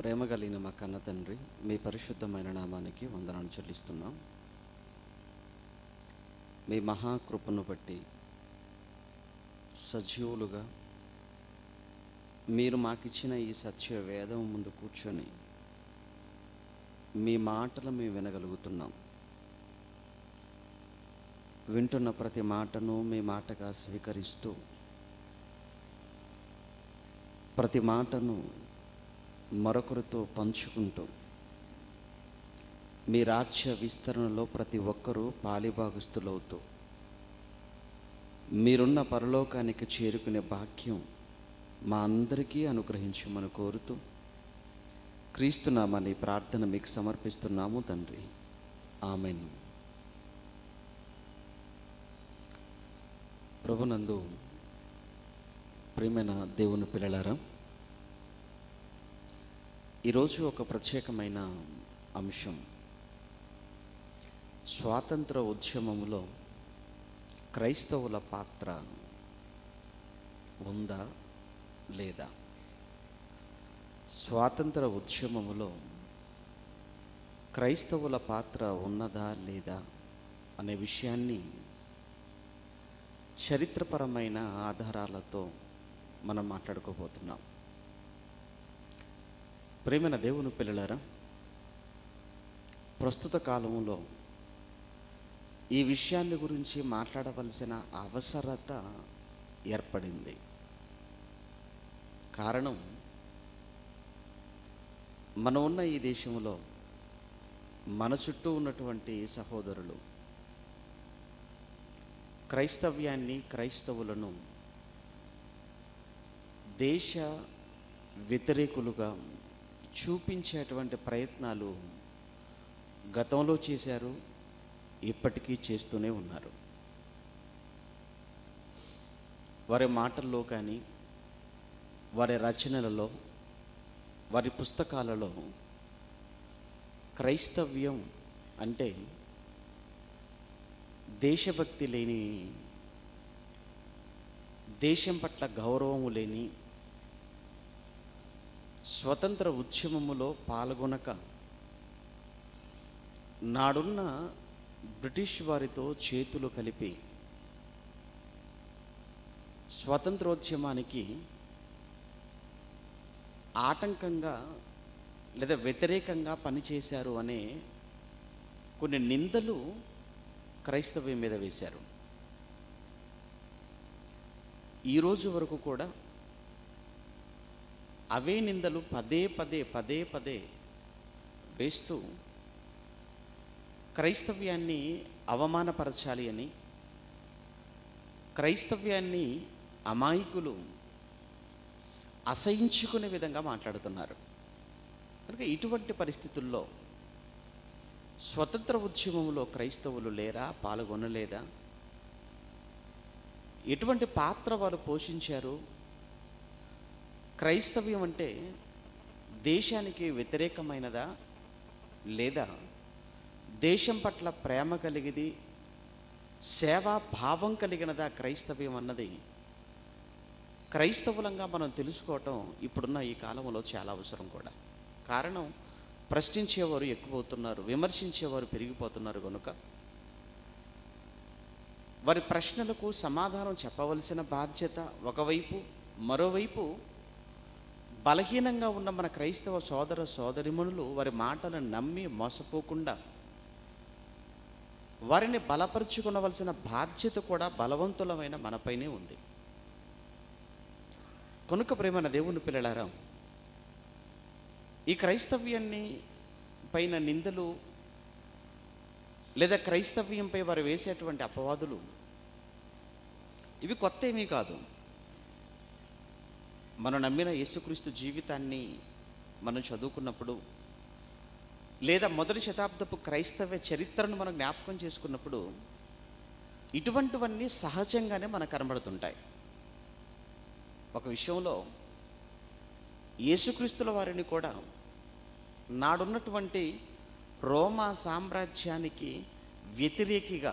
ప్రేమ కలిగిన మా కన్న తండ్రి మీ పరిశుద్ధమైన నామానికి వందనాలు చెల్లిస్తున్నాం మీ మహాకృపను బట్టి సజీవులుగా మీరు మాకిచ్చిన ఈ సత్య వేదం ముందు కూర్చొని మీ మాటలు మేము వినగలుగుతున్నాం వింటున్న ప్రతి మాటను మీ మాటగా స్వీకరిస్తూ ప్రతి మాటను మరొకరితో పంచుకుంటూ మీ రాజ్య విస్తరణలో ప్రతి ఒక్కరూ పాలిభాగస్తులవుతూ మీరున్న పరలోకానికి చేరుకునే భాగ్యం మా అందరికీ అనుగ్రహించమని కోరుతూ క్రీస్తునామని ప్రార్థన మీకు సమర్పిస్తున్నాము తండ్రి ఆమెను ప్రభునందు ప్రియమైన దేవుని పిల్లలారా ఈరోజు ఒక ప్రత్యేకమైన అంశం స్వాతంత్ర ఉద్యమంలో క్రైస్తవుల పాత్ర ఉందా లేదా స్వాతంత్ర ఉద్యమములో క్రైస్తవుల పాత్ర ఉన్నదా లేదా అనే విషయాన్ని చరిత్రపరమైన ఆధారాలతో మనం మాట్లాడుకోబోతున్నాం ప్రేమైన దేవుని పిల్లలారా ప్రస్తుత కాలంలో ఈ విషయాన్ని గురించి మాట్లాడవలసిన అవసరత ఏర్పడింది కారణం మనం ఉన్న ఈ దేశంలో మన చుట్టూ ఉన్నటువంటి సహోదరులు క్రైస్తవ్యాన్ని క్రైస్తవులను దేశ వ్యతిరేకులుగా చూపించేటువంటి ప్రయత్నాలు గతంలో చేశారు ఇప్పటికీ చేస్తూనే ఉన్నారు వారి మాటల్లో కానీ వారి రచనలలో వారి పుస్తకాలలో క్రైస్తవ్యం అంటే దేశభక్తి లేని దేశం పట్ల గౌరవము లేని స్వతంత్ర ఉద్యమములో పాల్గొనక నాడున్న బ్రిటిష్ వారితో చేతులు కలిపి స్వతంత్రోద్యమానికి ఆటంకంగా లేదా వ్యతిరేకంగా పనిచేశారు అనే కొన్ని నిందలు క్రైస్తవ్యం మీద వేశారు ఈరోజు వరకు కూడా అవే నిందలు పదే పదే పదే పదే వేస్తూ క్రైస్తవ్యాన్ని అవమానపరచాలి అని క్రైస్తవ్యాన్ని అమాయకులు అసహించుకునే విధంగా మాట్లాడుతున్నారు కనుక ఇటువంటి పరిస్థితుల్లో స్వతంత్ర ఉద్యమంలో క్రైస్తవులు లేరా పాల్గొనలేదా ఎటువంటి పాత్ర వారు పోషించారు క్రైస్తవ్యం అంటే దేశానికి వ్యతిరేకమైనదా లేదా దేశం పట్ల ప్రేమ కలిగిది సేవా భావం కలిగినదా క్రైస్తవ్యం అన్నది క్రైస్తవులంగా మనం తెలుసుకోవటం ఇప్పుడున్న ఈ కాలంలో చాలా అవసరం కూడా కారణం ప్రశ్నించేవారు ఎక్కువవుతున్నారు విమర్శించేవారు పెరిగిపోతున్నారు కనుక వారి ప్రశ్నలకు సమాధానం చెప్పవలసిన బాధ్యత ఒకవైపు మరోవైపు బలహీనంగా ఉన్న మన క్రైస్తవ సోదర సోదరిమణులు వారి మాటలను నమ్మి మోసపోకుండా వారిని బలపరుచుకునవలసిన బాధ్యత కూడా బలవంతులమైన మనపైనే ఉంది కనుక ప్రేమన దేవుని పిల్లలారా ఈ క్రైస్తవ్యాన్ని పైన నిందలు లేదా క్రైస్తవ్యంపై వారు వేసేటువంటి అపవాదులు ఇవి కొత్త ఏమీ కాదు మనం నమ్మిన యేసుక్రీస్తు జీవితాన్ని మనం చదువుకున్నప్పుడు లేదా మొదటి శతాబ్దపు క్రైస్తవ చరిత్రను మనం జ్ఞాపకం చేసుకున్నప్పుడు ఇటువంటివన్నీ సహజంగానే మనకు కనబడుతుంటాయి ఒక విషయంలో యేసుక్రీస్తుల వారిని కూడా నాడున్నటువంటి రోమా సామ్రాజ్యానికి వ్యతిరేకిగా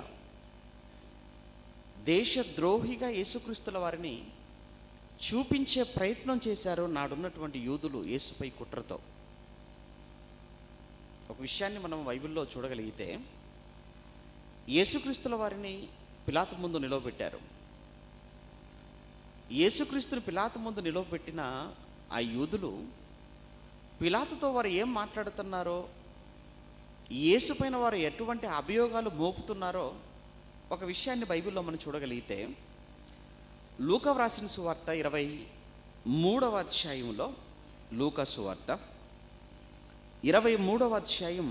దేశద్రోహిగా యేసుక్రీస్తుల వారిని చూపించే ప్రయత్నం చేశారు నాడున్నటువంటి యూదులు యేసుపై కుట్రతో ఒక విషయాన్ని మనం బైబిల్లో చూడగలిగితే యేసుక్రీస్తుల వారిని పిలాతు ముందు నిలవబెట్టారు యేసుక్రీస్తుని పిలాతు ముందు నిలవబెట్టిన ఆ యూదులు పిలాతుతో వారు ఏం మాట్లాడుతున్నారో యేసు పైన వారు ఎటువంటి అభియోగాలు మోపుతున్నారో ఒక విషయాన్ని బైబిల్లో మనం చూడగలిగితే లూక వ్రాసిన సువార్త ఇరవై మూడవ అధ్యాయంలో లూక సువార్త ఇరవై మూడవ అధ్యాయం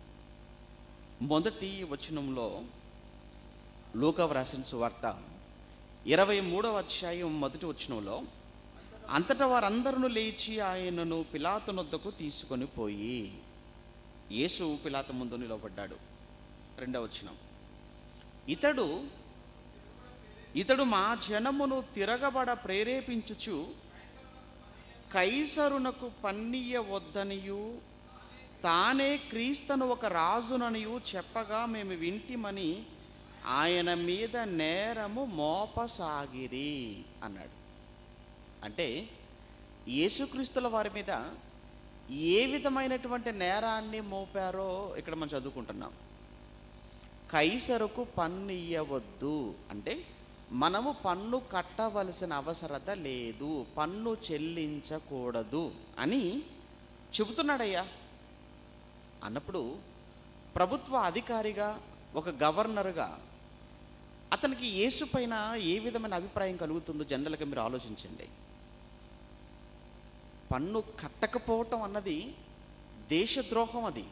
మొదటి వచనంలో లూక వ్రాసిన సువార్త ఇరవై మూడవ అధ్యాయం మొదటి వచనంలో అంతటా వారందరూ లేచి ఆయనను పిలాతునొద్దకు తీసుకొని పోయి యేసు పిలాత ముందు నిలబడ్డాడు రెండవ వచనం ఇతడు ఇతడు మా జనమును తిరగబడ ప్రేరేపించుచు కైసరునకు పన్నీయ వద్దనియు తానే క్రీస్తను ఒక రాజుననియు చెప్పగా మేము వింటిమని ఆయన మీద నేరము మోపసాగిరి అన్నాడు అంటే యేసుక్రీస్తుల వారి మీద ఏ విధమైనటువంటి నేరాన్ని మోపారో ఇక్కడ మనం చదువుకుంటున్నాం కైసరుకు పన్ను ఇయ్యవద్దు అంటే మనము పన్ను కట్టవలసిన అవసరత లేదు పన్ను చెల్లించకూడదు అని చెబుతున్నాడయ్యా అన్నప్పుడు ప్రభుత్వ అధికారిగా ఒక గవర్నర్గా అతనికి యేసు పైన ఏ విధమైన అభిప్రాయం కలుగుతుందో జనరల్గా మీరు ఆలోచించండి పన్ను కట్టకపోవటం అన్నది దేశద్రోహం అది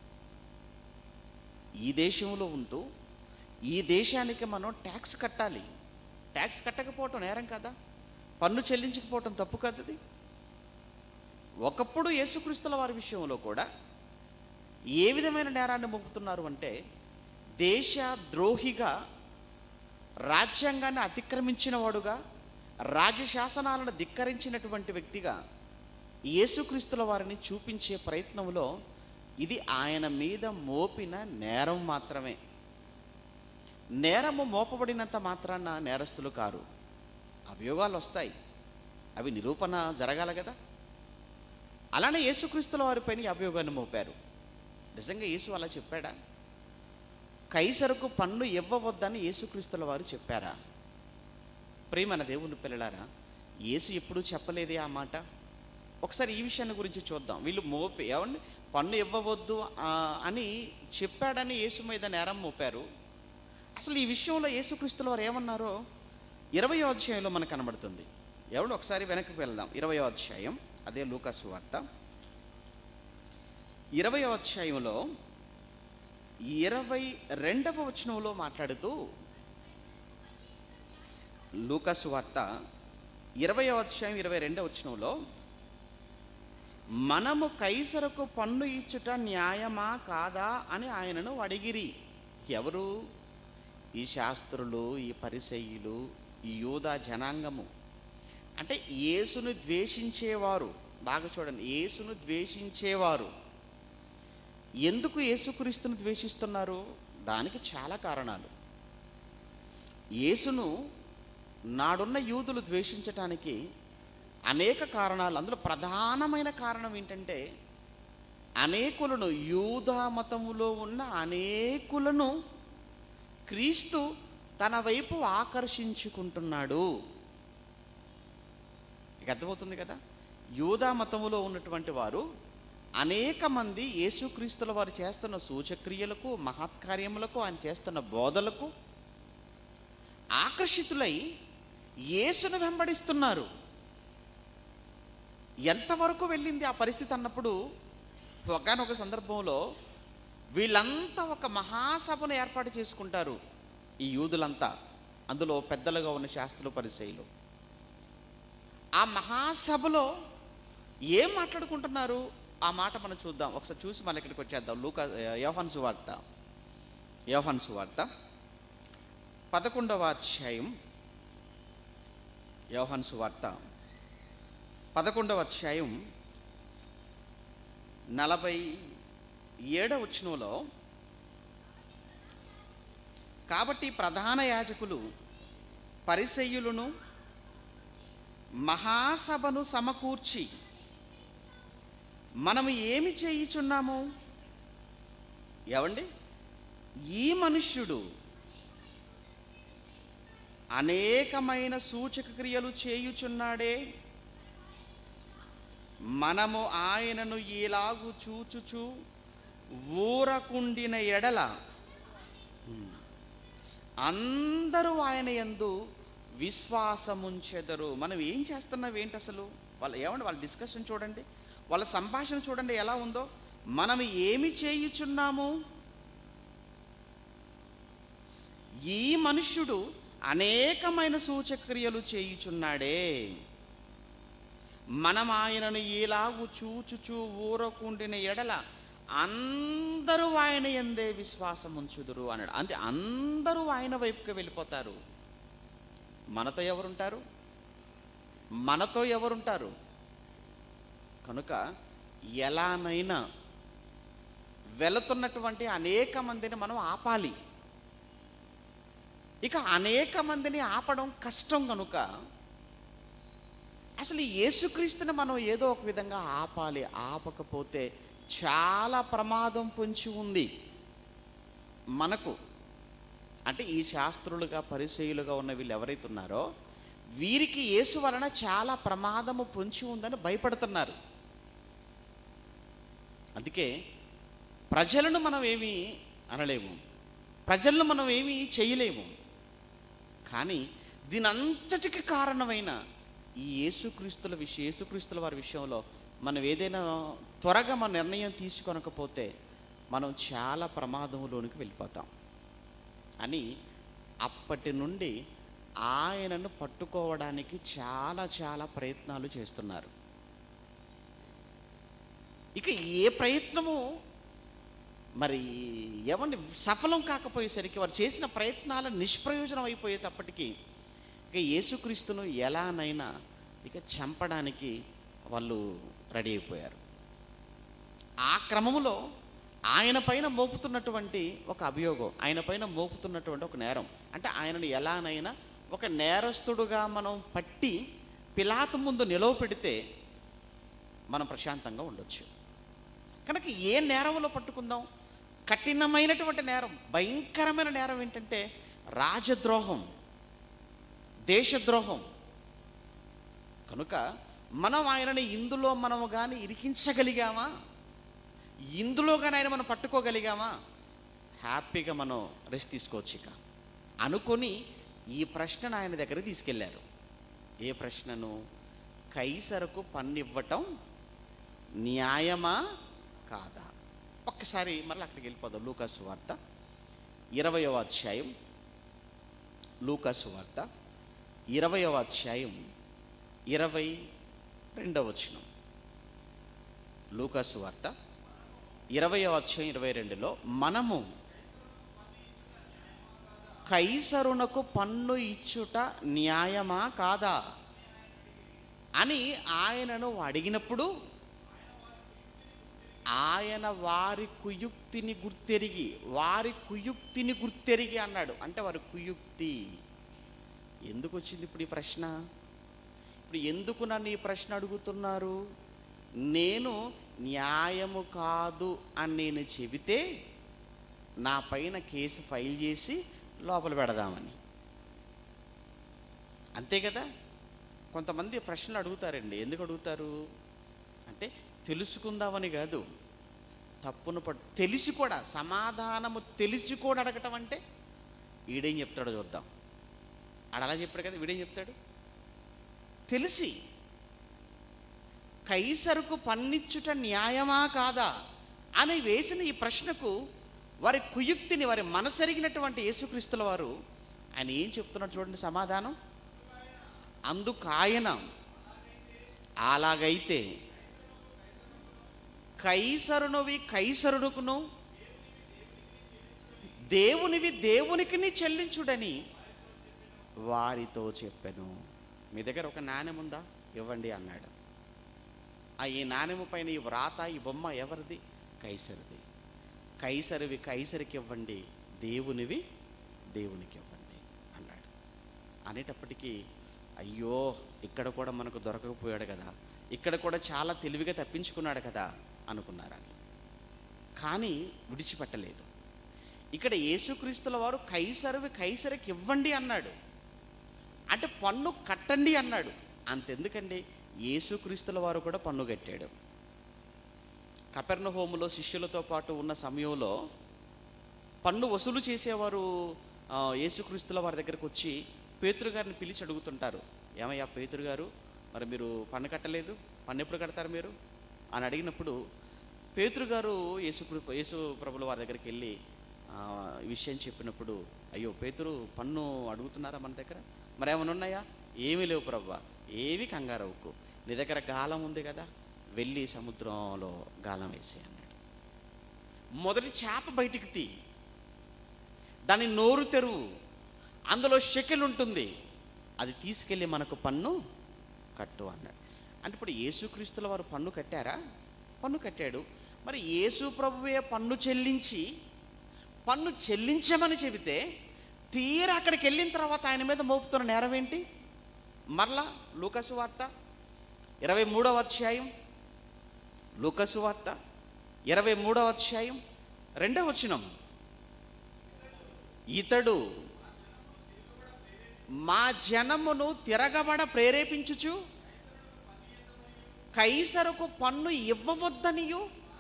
ఈ దేశంలో ఉంటూ ఈ దేశానికి మనం ట్యాక్స్ కట్టాలి ట్యాక్స్ కట్టకపోవటం నేరం కదా పన్ను చెల్లించకపోవటం తప్పు కదది ఒకప్పుడు యేసుక్రీస్తుల వారి విషయంలో కూడా ఏ విధమైన నేరాన్ని మోపుతున్నారు అంటే దేశ ద్రోహిగా రాజ్యాంగాన్ని అతిక్రమించిన వాడుగా రాజ్యశాసనాలను ధిక్కరించినటువంటి వ్యక్తిగా యేసుక్రీస్తుల వారిని చూపించే ప్రయత్నంలో ఇది ఆయన మీద మోపిన నేరం మాత్రమే నేరము మోపబడినంత మాత్రాన నేరస్తులు కారు అభియోగాలు వస్తాయి అవి నిరూపణ జరగాల కదా అలానే యేసుక్రీస్తుల వారిపైన ఈ అభియోగాన్ని మోపారు నిజంగా యేసు అలా చెప్పాడా కైసరుకు పన్ను ఇవ్వవద్దని యేసుక్రీస్తుల వారు చెప్పారా ప్రేమన దేవుని పిల్లలారా యేసు ఎప్పుడూ చెప్పలేదే ఆ మాట ఒకసారి ఈ విషయాన్ని గురించి చూద్దాం వీళ్ళు మోపి ఏమండి పన్ను ఇవ్వవద్దు ఆ, అని చెప్పాడని యేసు మీద నేరం మోపారు అసలు ఈ విషయంలో యేసుక్రీస్తుల వారు ఏమన్నారో ఇరవయో అధ్యాయంలో మనకు కనబడుతుంది ఎవడు ఒకసారి వెనక్కి వెళ్దాం ఇరవయో అధ్యాయం అదే లూకాసు వార్త ఇరవయో అధ్యాయంలో ఇరవై రెండవ వచనంలో మాట్లాడుతూ లూకాసు వార్త ఇరవయో అధ్యాయం ఇరవై రెండవ వచనంలో మనము కైసరకు పన్ను ఇచ్చుట న్యాయమా కాదా అని ఆయనను అడిగిరి ఎవరు ఈ శాస్త్రులు ఈ పరిసయ్యులు ఈ యూదా జనాంగము అంటే యేసును ద్వేషించేవారు బాగా చూడండి యేసును ద్వేషించేవారు ఎందుకు యేసుక్రీస్తును ద్వేషిస్తున్నారు దానికి చాలా కారణాలు యేసును నాడున్న యూదులు ద్వేషించటానికి అనేక కారణాలు అందులో ప్రధానమైన కారణం ఏంటంటే అనేకులను యూదా మతములో ఉన్న అనేకులను క్రీస్తు తన వైపు ఆకర్షించుకుంటున్నాడు ఇక అర్థమవుతుంది కదా యూదా మతములో ఉన్నటువంటి వారు అనేక మంది యేసుక్రీస్తుల వారు చేస్తున్న సూచక్రియలకు మహత్కార్యములకు ఆయన చేస్తున్న బోధలకు ఆకర్షితులై యేసును వెంబడిస్తున్నారు ఎంతవరకు వెళ్ళింది ఆ పరిస్థితి అన్నప్పుడు ఒకనొక సందర్భంలో వీళ్ళంతా ఒక మహాసభను ఏర్పాటు చేసుకుంటారు ఈ యూదులంతా అందులో పెద్దలుగా ఉన్న శాస్త్రులు పరిచయులు ఆ మహాసభలో ఏం మాట్లాడుకుంటున్నారు ఆ మాట మనం చూద్దాం ఒకసారి చూసి మన ఇక్కడికి వచ్చేద్దాం లూక యోహాన్ సువార్త యోహాన్ సువార్త పదకొండవ అధ్యాయం యోహాన్ సువార్త పదకొండవ అధ్యాయం నలభై ఏడవ వచనంలో కాబట్టి ప్రధాన యాజకులు పరిసయ్యులను మహాసభను సమకూర్చి మనము ఏమి చేయుచున్నాము ఏమండి ఈ మనుష్యుడు అనేకమైన సూచక క్రియలు చేయుచున్నాడే మనము ఆయనను ఎలాగు చూచుచు ఊరకుండిన ఎడల హ్మ్, అందరూ ఆయన యందు విశ్వాసముంచెదరు మనం ఏం చేస్తున్నాం ఏంటి అసలు వాళ్ళు ఏమండి వాళ్ళ డిస్కషన్ చూడండి వాళ్ళ సంభాషణ చూడండి ఎలా ఉందో మనం ఏమి చేయుచున్నాము ఈ మనుష్యుడు అనేకమైన సూచక్రియలు చేయుచున్నాడే మనం ఆయనను ఎలాగు చూచుచూ ఊరకుండిన ఎడల అందరూ ఆయన ఎందే విశ్వాసం ఉంచుదురు అన్నాడు అంటే అందరూ ఆయన వైపుకి వెళ్ళిపోతారు మనతో ఎవరుంటారు మనతో ఎవరుంటారు కనుక ఎలానైనా వెళుతున్నటువంటి అనేక మందిని మనం ఆపాలి ఇక అనేక మందిని ఆపడం కష్టం కనుక అసలు ఈ యేసుక్రీస్తుని మనం ఏదో ఒక విధంగా ఆపాలి ఆపకపోతే చాలా ప్రమాదం పొంచి ఉంది మనకు అంటే ఈ శాస్త్రులుగా పరిచయులుగా ఉన్న వీళ్ళు ఎవరైతే ఉన్నారో వీరికి యేసు వలన చాలా ప్రమాదము పొంచి ఉందని భయపడుతున్నారు అందుకే ప్రజలను మనం ఏమీ అనలేము ప్రజలను మనం ఏమీ చేయలేము కానీ దీని అంతటికి కారణమైన ఈ యేసుక్రీస్తుల విషయం యేసుక్రీస్తుల వారి విషయంలో మనం ఏదైనా త్వరగా మన నిర్ణయం తీసుకొనకపోతే మనం చాలా ప్రమాదంలోనికి వెళ్ళిపోతాం అని అప్పటి నుండి ఆయనను పట్టుకోవడానికి చాలా చాలా ప్రయత్నాలు చేస్తున్నారు ఇక ఏ ప్రయత్నము మరి ఏమండి సఫలం కాకపోయేసరికి వారు చేసిన ప్రయత్నాలు నిష్ప్రయోజనం అయిపోయేటప్పటికీ ఇక యేసుక్రీస్తును ఎలానైనా ఇక చంపడానికి వాళ్ళు రెడీ అయిపోయారు ఆ క్రమములో ఆయన పైన మోపుతున్నటువంటి ఒక అభియోగం ఆయన పైన మోపుతున్నటువంటి ఒక నేరం అంటే ఆయనను ఎలానైనా ఒక నేరస్తుడుగా మనం పట్టి పిలాతు ముందు నిలవ పెడితే మనం ప్రశాంతంగా ఉండొచ్చు కనుక ఏ నేరంలో పట్టుకుందాం కఠినమైనటువంటి నేరం భయంకరమైన నేరం ఏంటంటే రాజద్రోహం దేశద్రోహం కనుక మనం ఆయనని ఇందులో మనము కానీ ఇరికించగలిగామా ఇందులో కానీ ఆయన మనం పట్టుకోగలిగామా హ్యాపీగా మనం రెస్ట్ తీసుకోవచ్చు ఇక అనుకొని ఈ ప్రశ్నను ఆయన దగ్గర తీసుకెళ్ళారు ఏ ప్రశ్నను కైసరకు పన్నివ్వటం న్యాయమా కాదా ఒక్కసారి మళ్ళీ అక్కడికి వెళ్ళిపోదాం లూకాసు వార్త ఇరవయవ అధ్యాయం లూకాసు వార్త ఇరవయవ అధ్యాయం ఇరవై రెండవ వచనం లూకాసు వార్త ఇరవయవ అధ్యాయం ఇరవై రెండులో మనము కైసరునకు పన్ను ఇచ్చుట న్యాయమా కాదా అని ఆయనను అడిగినప్పుడు ఆయన వారి కుయుక్తిని గుర్తెరిగి వారి కుయుక్తిని గుర్తెరిగి అన్నాడు అంటే వారి కుయుక్తి ఎందుకు వచ్చింది ఇప్పుడు ఈ ప్రశ్న ఇప్పుడు ఎందుకు నన్ను ఈ ప్రశ్న అడుగుతున్నారు నేను న్యాయము కాదు అని నేను చెబితే నా పైన కేసు ఫైల్ చేసి లోపల పెడదామని అంతే కదా కొంతమంది ప్రశ్నలు అడుగుతారండి ఎందుకు అడుగుతారు అంటే తెలుసుకుందామని కాదు తప్పును పడు తెలిసి కూడా సమాధానము తెలిసి కూడా అడగటం అంటే ఈడేం చెప్తాడో చూద్దాం ఆడ అలా చెప్పాడు కదా వీడేం చెప్తాడు తెలిసి కైసరుకు పన్నిచ్చుట న్యాయమా కాదా అని వేసిన ఈ ప్రశ్నకు వారి కుయుక్తిని వారి మనసెరిగినటువంటి యేసుక్రీస్తుల వారు ఆయన ఏం చెప్తున్నాడు చూడండి సమాధానం అందుకాయన అలాగైతే కైసరునువి కైసరునుకును దేవునివి దేవునికి చెల్లించుడని వారితో చెప్పాను మీ దగ్గర ఒక నాణ్యం ఉందా ఇవ్వండి అన్నాడు ఆ ఈ నాణ్యము పైన ఈ వ్రాత ఈ బొమ్మ ఎవరిది కైసరిది కైసరివి కైసరికి ఇవ్వండి దేవునివి దేవునికి ఇవ్వండి అన్నాడు అనేటప్పటికీ అయ్యో ఇక్కడ కూడా మనకు దొరకకపోయాడు కదా ఇక్కడ కూడా చాలా తెలివిగా తప్పించుకున్నాడు కదా అనుకున్నారు వాళ్ళు కానీ విడిచిపెట్టలేదు ఇక్కడ యేసుక్రీస్తుల వారు కైసరువి కైసరికి ఇవ్వండి అన్నాడు అంటే పన్ను కట్టండి అన్నాడు అంతెందుకండి యేసుక్రీస్తుల వారు కూడా పన్ను కట్టాడు కపెర్ణ హోములో శిష్యులతో పాటు ఉన్న సమయంలో పన్ను వసూలు చేసేవారు ఆ, యేసుక్రీస్తుల వారి దగ్గరకు వచ్చి పేతురు గారిని పిలిచి అడుగుతుంటారు ఏమయ్యా పేతురు గారు మరి మీరు పన్ను కట్టలేదు పన్ను ఎప్పుడు కడతారు మీరు అని అడిగినప్పుడు పేతురు గారు యేసు యేసు ప్రభుల వారి దగ్గరికి వెళ్ళి ఆ, ఈ విషయం చెప్పినప్పుడు అయ్యో పేతురు పన్ను అడుగుతున్నారా మన దగ్గర మరి ఏమైనా ఉన్నాయా ఏమీ లేవు ప్రభు ఏవి కంగారవుకు నీ దగ్గర గాలం ఉంది కదా వెళ్ళి సముద్రంలో గాలం వేసి అన్నాడు మొదటి చేప బయటికి తీ దాని నోరు తెరువు అందులో షెకెల్ ఉంటుంది అది తీసుకెళ్ళి మనకు పన్ను కట్టు అన్నాడు అంటే ఇప్పుడు యేసుక్రీస్తుల వారు పన్ను కట్టారా పన్ను కట్టాడు మరి యేసు ప్రభువే పన్ను చెల్లించి పన్ను చెల్లించమని చెబితే తీరా అక్కడికి వెళ్ళిన తర్వాత ఆయన మీద మోపుతున్న నేరం ఏంటి మరలా లూకసు వార్త ఇరవై మూడవ అధ్యాయం లూకసు వార్త ఇరవై మూడవ అధ్యాయం రెండవ వచనం ఇతడు మా జనమును తిరగబడ ప్రేరేపించుచు కైసరుకు పన్ను ఇవ్వవద్దనియు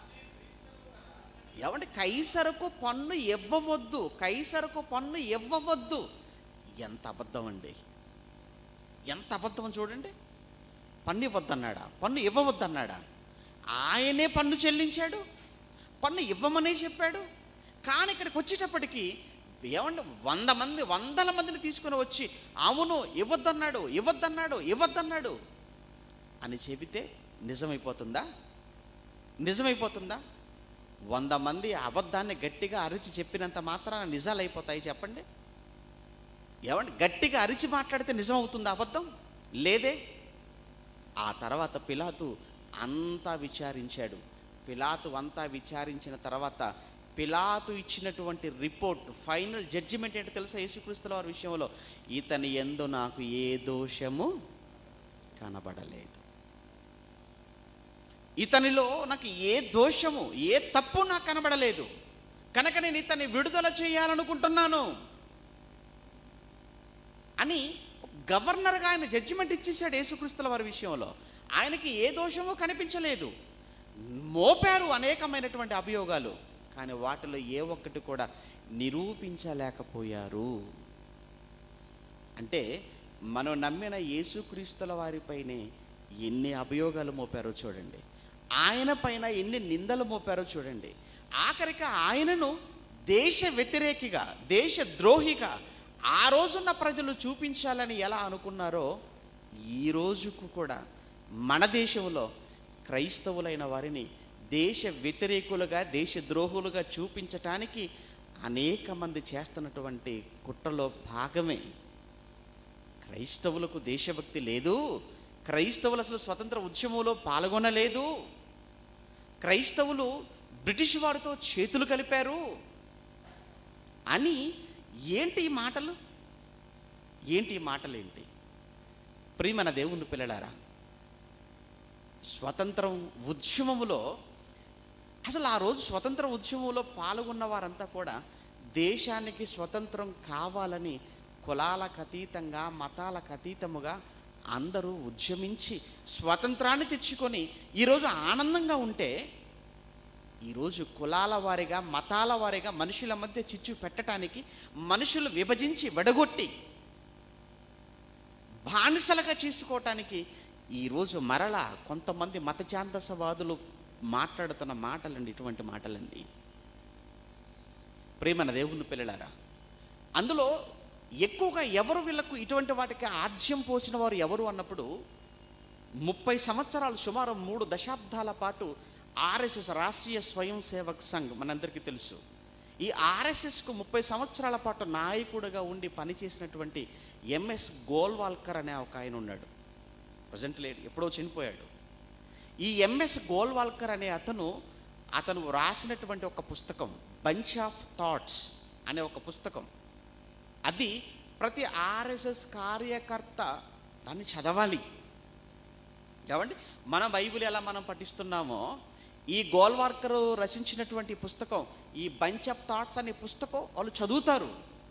ఏమంటే కైసరుకు పన్ను ఇవ్వవద్దు కైసరుకు పన్ను ఇవ్వవద్దు ఎంత అబద్ధం అండి ఎంత అబద్ధం చూడండి పన్ను ఇవ్వద్దన్నాడా పన్ను ఇవ్వవద్దన్నాడా ఆయనే పన్ను చెల్లించాడు పన్ను ఇవ్వమనే చెప్పాడు కానీ ఇక్కడికి వచ్చేటప్పటికి ఏమంటే వంద మంది వందల మందిని తీసుకుని వచ్చి అవును ఇవ్వద్దన్నాడు ఇవ్వద్దన్నాడు ఇవ్వద్దన్నాడు అని చెబితే నిజమైపోతుందా నిజమైపోతుందా వంద మంది అబద్ధాన్ని గట్టిగా అరిచి చెప్పినంత మాత్రాన నిజాలు అయిపోతాయి చెప్పండి ఏమంటే గట్టిగా అరిచి మాట్లాడితే నిజం అవుతుందా అబద్ధం లేదే ఆ తర్వాత పిలాతు అంతా విచారించాడు పిలాతు అంతా విచారించిన తర్వాత పిలాతు ఇచ్చినటువంటి రిపోర్ట్ ఫైనల్ జడ్జిమెంట్ ఏంటో తెలుసా యేసుక్రీస్తుల వారి విషయంలో ఇతని ఎందు నాకు ఏ దోషము కనబడలేదు ఇతనిలో నాకు ఏ దోషము ఏ తప్పు నాకు కనబడలేదు కనుక నేను ఇతన్ని విడుదల చేయాలనుకుంటున్నాను అని గవర్నర్గా ఆయన జడ్జిమెంట్ ఇచ్చేసాడు యేసుక్రీస్తుల వారి విషయంలో ఆయనకి ఏ దోషమో కనిపించలేదు మోపారు అనేకమైనటువంటి అభియోగాలు కానీ వాటిలో ఏ ఒక్కటి కూడా నిరూపించలేకపోయారు అంటే మనం నమ్మిన యేసుక్రీస్తుల వారిపైనే ఎన్ని అభియోగాలు మోపారో చూడండి ఆయన పైన ఎన్ని నిందలు మోపారో చూడండి ఆఖరికి ఆయనను దేశ వ్యతిరేకిగా దేశ ద్రోహిగా ఆ రోజున్న ప్రజలు చూపించాలని ఎలా అనుకున్నారో ఈ రోజుకు కూడా మన దేశంలో క్రైస్తవులైన వారిని దేశ వ్యతిరేకులుగా దేశ ద్రోహులుగా చూపించటానికి అనేక మంది చేస్తున్నటువంటి కుట్రలో భాగమే క్రైస్తవులకు దేశభక్తి లేదు క్రైస్తవులు అసలు స్వతంత్ర ఉద్యమంలో పాల్గొనలేదు క్రైస్తవులు బ్రిటిష్ వారితో చేతులు కలిపారు అని ఏంటి ఈ మాటలు ఏంటి ఈ మాటలు ఏంటి ప్రియమైన దేవుని పిల్లలారా స్వతంత్రం ఉద్యమములో అసలు ఆ రోజు స్వతంత్ర ఉద్యమంలో పాల్గొన్న వారంతా కూడా దేశానికి స్వతంత్రం కావాలని కులాలకు అతీతంగా మతాలకు అతీతముగా అందరూ ఉద్యమించి స్వతంత్రాన్ని తెచ్చుకొని ఈరోజు ఆనందంగా ఉంటే ఈరోజు కులాల వారిగా మతాల వారిగా మనుషుల మధ్య చిచ్చు పెట్టడానికి మనుషులు విభజించి విడగొట్టి బానిసలుగా చేసుకోవటానికి ఈరోజు మరలా కొంతమంది మతఛాందసవాదులు మాట్లాడుతున్న మాటలండి ఇటువంటి మాటలండి ప్రేమన దేవుని పిల్లలారా అందులో ఎక్కువగా ఎవరు వీళ్ళకు ఇటువంటి వాటికి ఆజ్యం పోసిన వారు ఎవరు అన్నప్పుడు ముప్పై సంవత్సరాలు సుమారు మూడు దశాబ్దాల పాటు ఆర్ఎస్ఎస్ రాష్ట్రీయ స్వయం సేవక్ సంఘ్ మనందరికీ తెలుసు ఈ ఆర్ఎస్ఎస్కు ముప్పై సంవత్సరాల పాటు నాయకుడిగా ఉండి పనిచేసినటువంటి ఎంఎస్ గోల్వాల్కర్ అనే ఒక ఆయన ఉన్నాడు ప్రజెంట్ లేడు ఎప్పుడో చనిపోయాడు ఈ ఎంఎస్ గోల్వాల్కర్ అనే అతను అతను రాసినటువంటి ఒక పుస్తకం బంచ్ ఆఫ్ థాట్స్ అనే ఒక పుస్తకం అది ప్రతి ఆర్ఎస్ఎస్ కార్యకర్త దాన్ని చదవాలి ఏమండి మన బైబిల్ ఎలా మనం పఠిస్తున్నామో ఈ గోల్వార్కర్ రచించినటువంటి పుస్తకం ఈ బంచ్ ఆఫ్ థాట్స్ అనే పుస్తకం వాళ్ళు చదువుతారు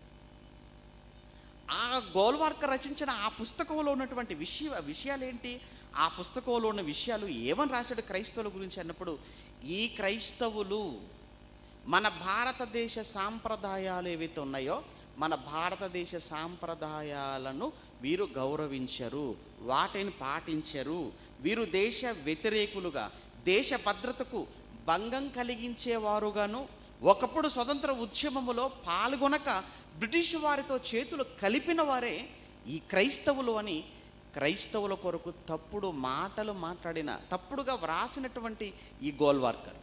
ఆ గోల్వార్కర్ రచించిన ఆ పుస్తకంలో ఉన్నటువంటి విషయ విషయాలు ఏంటి ఆ పుస్తకంలో ఉన్న విషయాలు ఏమని రాశాడు క్రైస్తవుల గురించి అన్నప్పుడు ఈ క్రైస్తవులు మన భారతదేశ సాంప్రదాయాలు ఏవైతే ఉన్నాయో మన భారతదేశ సాంప్రదాయాలను వీరు గౌరవించరు వాటిని పాటించరు వీరు దేశ వ్యతిరేకులుగా దేశ భద్రతకు భంగం కలిగించేవారుగాను ఒకప్పుడు స్వతంత్ర ఉద్యమములో పాల్గొనక బ్రిటిష్ వారితో చేతులు కలిపిన వారే ఈ క్రైస్తవులు అని క్రైస్తవుల కొరకు తప్పుడు మాటలు మాట్లాడిన తప్పుడుగా వ్రాసినటువంటి ఈ గోల్వార్కర్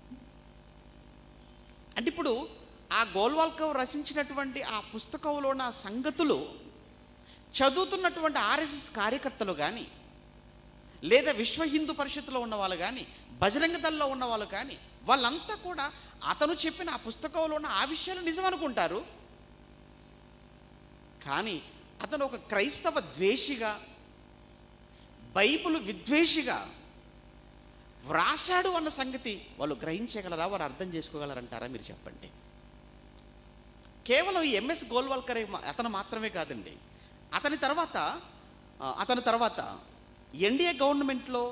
అంటే ఇప్పుడు ఆ గోల్వాల్కర్ రచించినటువంటి ఆ పుస్తకంలో ఉన్న సంగతులు చదువుతున్నటువంటి ఆర్ఎస్ఎస్ కార్యకర్తలు కానీ లేదా విశ్వ హిందూ పరిషత్తులో ఉన్న వాళ్ళు కానీ బజరంగ దళలో ఉన్న వాళ్ళు కానీ వాళ్ళంతా కూడా అతను చెప్పిన ఆ పుస్తకంలో ఉన్న ఆ విషయాలు నిజం అనుకుంటారు కానీ అతను ఒక క్రైస్తవ ద్వేషిగా బైబిల్ విద్వేషిగా వ్రాసాడు అన్న సంగతి వాళ్ళు గ్రహించగలరా వారు అర్థం చేసుకోగలరంటారా మీరు చెప్పండి కేవలం ఈ ఎంఎస్ గోల్వాల్కర్ అతను మాత్రమే కాదండి అతని తర్వాత ఆ, అతని తర్వాత ఎన్డీఏ గవర్నమెంట్లో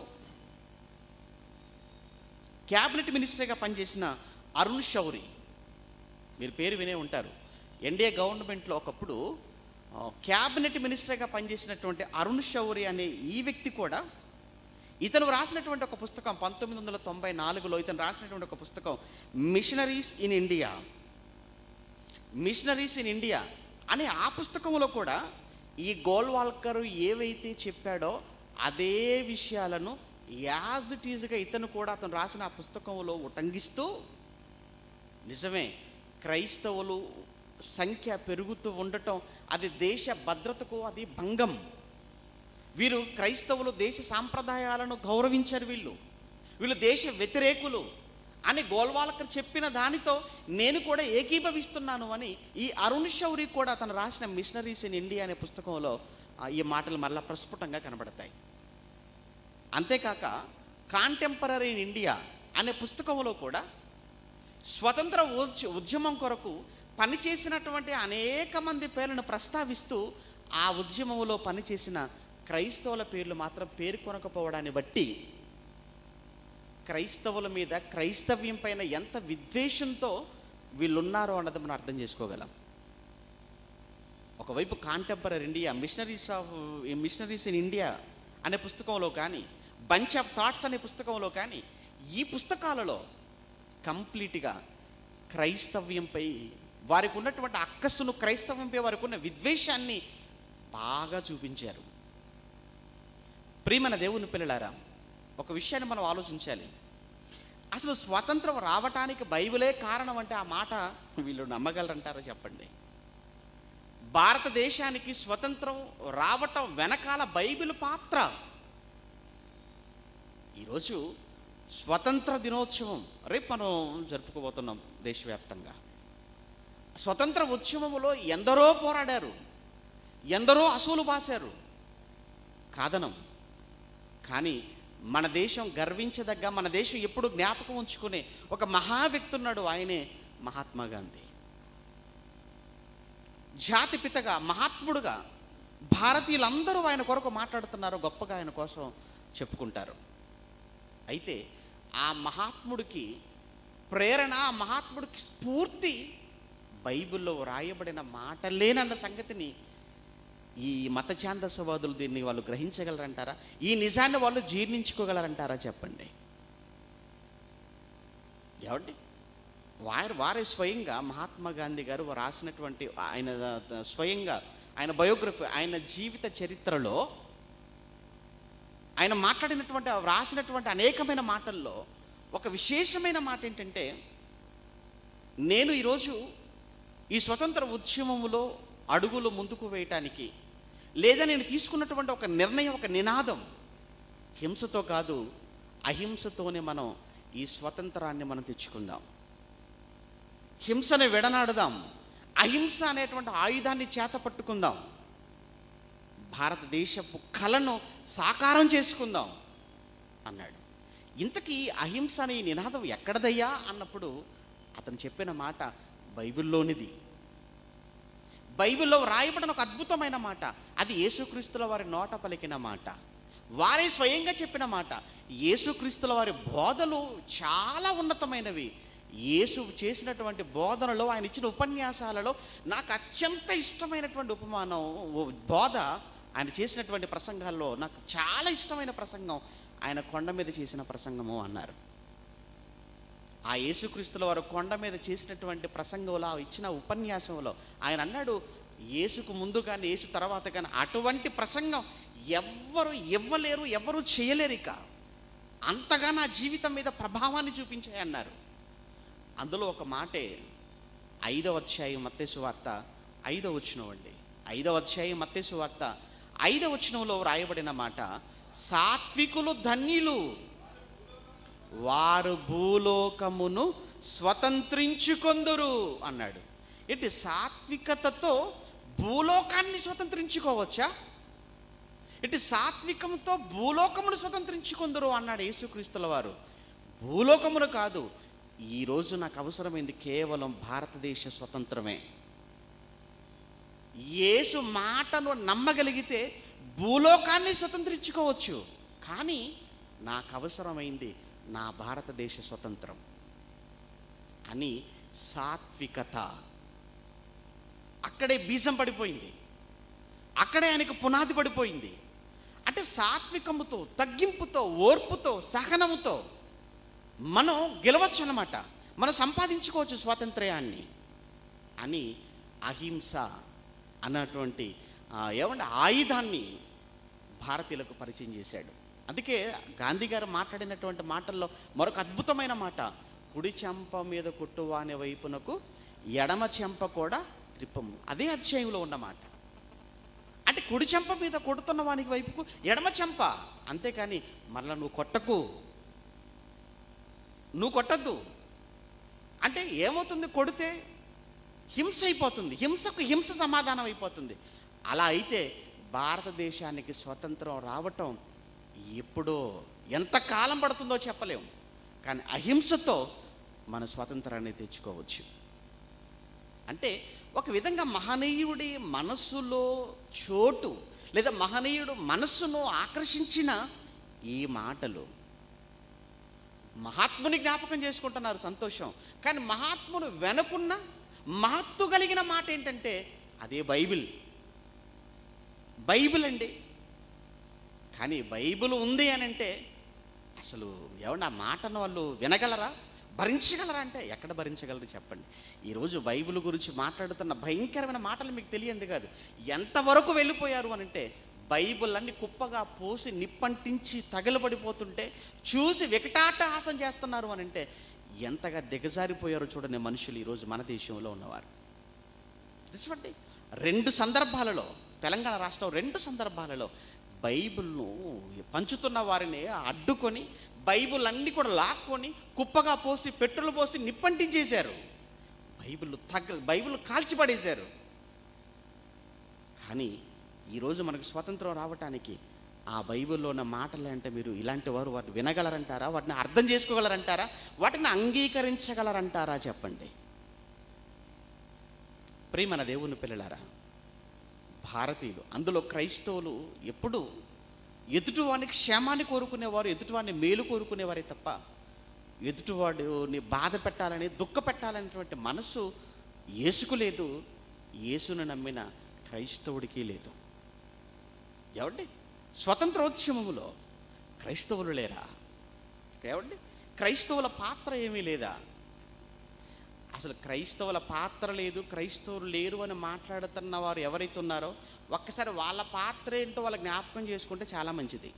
క్యాబినెట్ మినిస్టర్గా పనిచేసిన అరుణ్ షౌరి మీరు పేరు వినే ఉంటారు ఎన్డీఏ గవర్నమెంట్లో ఒకప్పుడు ఆ, క్యాబినెట్ మినిస్టర్గా పనిచేసినటువంటి అరుణ్ షౌరి అనే ఈ వ్యక్తి కూడా ఇతను రాసినటువంటి ఒక పుస్తకం పంతొమ్మిది వందల తొంభై నాలుగులో ఇతను రాసినటువంటి ఒక పుస్తకం missionaries in India missionaries in India అనే ఆ పుస్తకంలో కూడా ఈ గోల్వాల్కర్ ఏవైతే చెప్పాడో అదే విషయాలను యాజ్ ఇట్ ఈజ్గా ఇతను కూడా అతను రాసిన ఆ పుస్తకంలో ఉటంగిస్తూ నిజమే క్రైస్తవులు సంఖ్య పెరుగుతూ ఉండటం అది దేశ భద్రతకు అది భంగం వీరు క్రైస్తవులు దేశ సాంప్రదాయాలను గౌరవించరు వీళ్ళు వీళ్ళు దేశ వ్యతిరేకులు అని గోల్వాల్కర్ చెప్పిన దానితో నేను కూడా ఏకీభవిస్తున్నాను అని ఈ అరుణ్ శౌరి కూడా తను రాసిన మిషనరీస్ ఇన్ ఇండియా అనే పుస్తకంలో ఆ, ఈ మాటలు మరలా ప్రస్ఫుటంగా కనబడతాయి అంతేకాక కాంటెంపరీ ఇన్ ఇండియా అనే పుస్తకంలో కూడా స్వతంత్ర ఉద్య- ఉద్యమం కొరకు పనిచేసినటువంటి అనేక మంది పేర్లను ప్రస్తావిస్తూ ఆ ఉద్యమంలో పనిచేసిన క్రైస్తవుల పేర్లు మాత్రం పేర్కొనకపోవడాన్ని బట్టి క్రైస్తవుల మీద క్రైస్తవ్యం పైన ఎంత విద్వేషంతో వీళ్ళున్నారో అన్నది మనం అర్థం చేసుకోగలం ఒకవైపు contemporary India missionaries of missionaries in India అనే పుస్తకంలో కానీ బంచ్ ఆఫ్ థాట్స్ అనే పుస్తకంలో కానీ ఈ పుస్తకాలలో కంప్లీట్గా క్రైస్తవ్యంపై వారికి ఉన్నటువంటి అక్కస్సును క్రైస్తవంపై వారికి ఉన్న విద్వేషాన్ని బాగా చూపించారు ప్రియమైన దేవుని పిల్లలారా ఒక విషయాన్ని మనం ఆలోచించాలి అసలు స్వాతంత్రం రావటానికి బైబిలే కారణం అంటే ఆ మాట వీళ్ళు నమ్మగలరంటారో చెప్పండి భారతదేశానికి స్వతంత్రం రావటం వెనకాల బైబిల్ పాత్ర ఈరోజు స్వతంత్ర దినోత్సవం రేపు మనం జరుపుకోబోతున్నాం దేశవ్యాప్తంగా స్వతంత్ర ఉద్యమములో ఎందరో పోరాడారు ఎందరో అసూలు బాశారు కాదనం కానీ మన దేశం గర్వించదగ్గ మన దేశం ఎప్పుడు జ్ఞాపకం ఉంచుకునే ఒక మహా వ్యక్తి ఉన్నాడు ఆయనే మహాత్మా గాంధీ జాతిపితగా మహాత్ముడుగా భారతీయులందరూ ఆయన కొరకు మాట్లాడుతున్నారు గొప్పగా ఆయన కోసం చెప్పుకుంటారు అయితే ఆ మహాత్ముడికి ప్రేరణ ఆ మహాత్ముడికి స్ఫూర్తి బైబిల్లో రాయబడిన మాటలేనన్న సంగతిని ఈ మత ఛాందసవాదులు దీన్ని వాళ్ళు గ్రహించగలరంటారా ఈ నిజాన్ని వాళ్ళు జీర్ణించుకోగలరంటారా చెప్పండి ఏమండి వారు వారే స్వయంగా మహాత్మా గాంధీ గారు రాసినటువంటి ఆయన స్వయంగా ఆయన బయోగ్రఫీ ఆయన జీవిత చరిత్రలో ఆయన మాట్లాడినటువంటి రాసినటువంటి అనేకమైన మాటల్లో ఒక విశేషమైన మాట ఏంటంటే నేను ఈరోజు ఈ స్వతంత్ర ఉద్యమములో అడుగులు ముందుకు వేయటానికి లేదా నేను తీసుకున్నటువంటి ఒక నిర్ణయం ఒక నినాదం హింసతో కాదు అహింసతోనే మనం ఈ స్వతంత్రాన్ని మనం తెచ్చుకుందాం హింసని విడనాడుదాం అహింస అనేటువంటి ఆయుధాన్ని చేత పట్టుకుందాం భారతదేశపు కళను సాకారం చేసుకుందాం అన్నాడు ఇంతకీ అహింస అనే ఈ నినాదం ఎక్కడదయ్యా అన్నప్పుడు అతను చెప్పిన మాట బైబిల్లోనిది బైబిల్లో వ్రాయబడిన ఒక అద్భుతమైన మాట అది యేసుక్రీస్తుల వారి నోట పలికిన మాట వారే స్వయంగా చెప్పిన మాట యేసుక్రీస్తుల వారి బోధలు చాలా ఉన్నతమైనవి యేసు చేసినటువంటి బోధనలో ఆయన ఇచ్చిన ఉపన్యాసాలలో నాకు అత్యంత ఇష్టమైనటువంటి ఉపమానం ఓ బోధ ఆయన చేసినటువంటి ప్రసంగాల్లో నాకు చాలా ఇష్టమైన ప్రసంగం ఆయన కొండ మీద చేసిన ప్రసంగము అన్నారు ఆ యేసుక్రీస్తుల వారు కొండ మీద చేసినటువంటి ప్రసంగంలో ఇచ్చిన ఉపన్యాసంలో ఆయన అన్నాడు యేసుకు ముందు కానీ యేసు తర్వాత కానీ అటువంటి ప్రసంగం ఎవ్వరు ఇవ్వలేరు ఎవరు చేయలేరు ఇక అంతగా నా జీవితం మీద ప్రభావాన్ని చూపించాయి అన్నారు అందులో ఒక మాటే ఐదవ అధ్యాయం మత్తేసు వార్త ఐదవ వచనం అండి ఐదవ అధ్యాయం మత్తేసు వార్త ఐదవ వచనంలో వ్రాయబడిన మాట సాత్వికులు ధన్యులు వారు భూలోకమును స్వతంత్రించుకొందురు అన్నాడు ఏంటి సాత్వికతతో భూలోకాన్ని స్వతంత్రించుకోవచ్చా ఇటు సాత్వికంతో భూలోకమును స్వతంత్రించుకుందరు అన్నాడు యేసుక్రీస్తుల వారు భూలోకమును కాదు ఈరోజు నాకు అవసరమైంది కేవలం భారతదేశ స్వతంత్రమే యేసు మాటను నమ్మగలిగితే భూలోకాన్ని స్వతంత్రించుకోవచ్చు కానీ నాకు అవసరమైంది నా భారతదేశ స్వతంత్రం అని సాత్వికత అక్కడే బీజం పడిపోయింది అక్కడే ఆయనకు పునాది పడిపోయింది అంటే సాత్వికముతో తగ్గింపుతో ఓర్పుతో సహనముతో మనం గెలవచ్చు అనమాట మనం సంపాదించుకోవచ్చు స్వాతంత్ర్యాన్ని అని అహింస అన్నటువంటి ఆ, ఏమంటే ఆయుధాన్ని భారతీయులకు పరిచయం చేశాడు అందుకే గాంధీ గారు మాట్లాడినటువంటి మాటల్లో మరొక అద్భుతమైన మాట కుడి చెంప మీద కొట్టువాని వైపునకు ఎడమ చెంప కూడా త్రిప్పము అదే అధ్యాయంలో ఉన్నమాట అంటే కుడి చెంప మీద కొడుతున్న వానికి వైపుకు ఎడమ చెంప అంతేకాని మరలా నువ్వు కొట్టకు నువ్వు కొట్టద్దు అంటే ఏమవుతుంది కొడితే హింస అయిపోతుంది హింసకు హింస సమాధానం అయిపోతుంది అలా అయితే భారతదేశానికి స్వతంత్రం రావటం ఎప్పుడో ఎంత కాలం పడుతుందో చెప్పలేము కానీ అహింసతో మన స్వాతంత్రాన్ని తెచ్చుకోవచ్చు అంటే ఒక విధంగా మహనీయుడి మనస్సులో చోటు లేదా మహనీయుడు మనస్సును ఆకర్షించిన ఈ మాటలు మహాత్ముని జ్ఞాపకం చేసుకుంటున్నారు సంతోషం కానీ మహాత్ముడు వెనుకున్న మహత్తు కలిగిన మాట ఏంటంటే అదే బైబిల్ బైబిల్ అండి కానీ బైబిల్ ఉంది అని అంటే అసలు ఏమన్నా ఆ మాటను వాళ్ళు వినగలరా భరించగలరా అంటే ఎక్కడ భరించగలరు చెప్పండి ఈరోజు బైబిల్ గురించి మాట్లాడుతున్న భయంకరమైన మాటలు మీకు తెలియంది కాదు ఎంతవరకు వెళ్ళిపోయారు అని అంటే బైబిల్ అన్ని కుప్పగా పోసి నిప్పంటించి తగలబడిపోతుంటే చూసి వికటాటహాసం చేస్తున్నారు అని అంటే ఎంతగా దిగజారిపోయారో చూడండి మనుషులు ఈరోజు మన దేశంలో ఉన్నవారు చూడండి రెండు సందర్భాలలో తెలంగాణ రాష్ట్రం రెండు సందర్భాలలో బైబిల్ను పంచుతున్న వారిని అడ్డుకొని బైబిల్ అన్ని కూడా లాక్కొని కుప్పగా పోసి పెట్రోల్ పోసి నిప్పంటించేశారు బైబిల్ తగ్గ బైబిల్ కాల్చిపడేశారు కానీ ఈరోజు మనకు స్వాతంత్రం రావటానికి ఆ బైబిల్లో ఉన్న మాటలు అంటే మీరు ఇలాంటి వారు వాటిని వినగలరంటారా వాటిని అర్థం చేసుకోగలరంటారా వాటిని అంగీకరించగలరంటారా చెప్పండి ప్రియమన దేవుని పిల్లలారా భారతీయులు అందులో క్రైస్తవులు ఎప్పుడూ ఎదుటివాడికి క్షేమాన్ని కోరుకునేవారు ఎదుటివాడిని మేలు కోరుకునేవారే తప్ప ఎదుటివాడిని బాధ పెట్టాలని దుఃఖ పెట్టాలనేటువంటి మనసు యేసుకు లేదు యేసును నమ్మిన క్రైస్తవుడికి లేదు ఏమండి స్వతంత్రోద్యమములో క్రైస్తవులు లేరా ఏమండి క్రైస్తవుల పాత్ర ఏమీ లేదా అసలు క్రైస్తవుల పాత్ర లేదు క్రైస్తవులు లేరు అని మాట్లాడుతున్న వారు ఎవరైతే ఉన్నారో ఒక్కసారి వాళ్ళ పాత్ర ఏంటో వాళ్ళ జ్ఞాపకం చేసుకుంటే చాలా మంచిది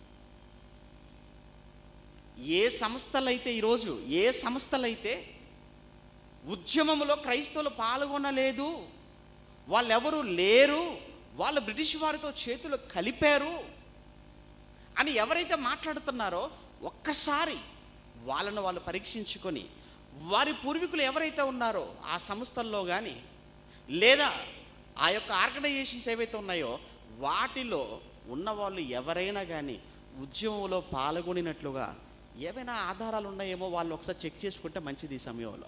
ఏ సంస్థలైతే ఈరోజు ఏ సంస్థలైతే ఉద్యమంలో క్రైస్తవులు పాల్గొనలేదు వాళ్ళెవరు లేరు వాళ్ళు బ్రిటిష్ వారితో చేతులు కలిపారు అని ఎవరైతే మాట్లాడుతున్నారో ఒక్కసారి వాళ్ళను వాళ్ళు పరీక్షించుకొని వారి పూర్వీకులు ఎవరైతే ఉన్నారో ఆ సంస్థల్లో కానీ లేదా ఆ యొక్క ఆర్గనైజేషన్స్ ఏవైతే ఉన్నాయో వాటిలో ఉన్న వాళ్ళు ఎవరైనా కానీ ఉద్యమంలో పాల్గొనినట్లుగా ఏమైనా ఆధారాలు ఉన్నాయేమో వాళ్ళు ఒకసారి చెక్ చేసుకుంటే మంచిది ఈ సమయంలో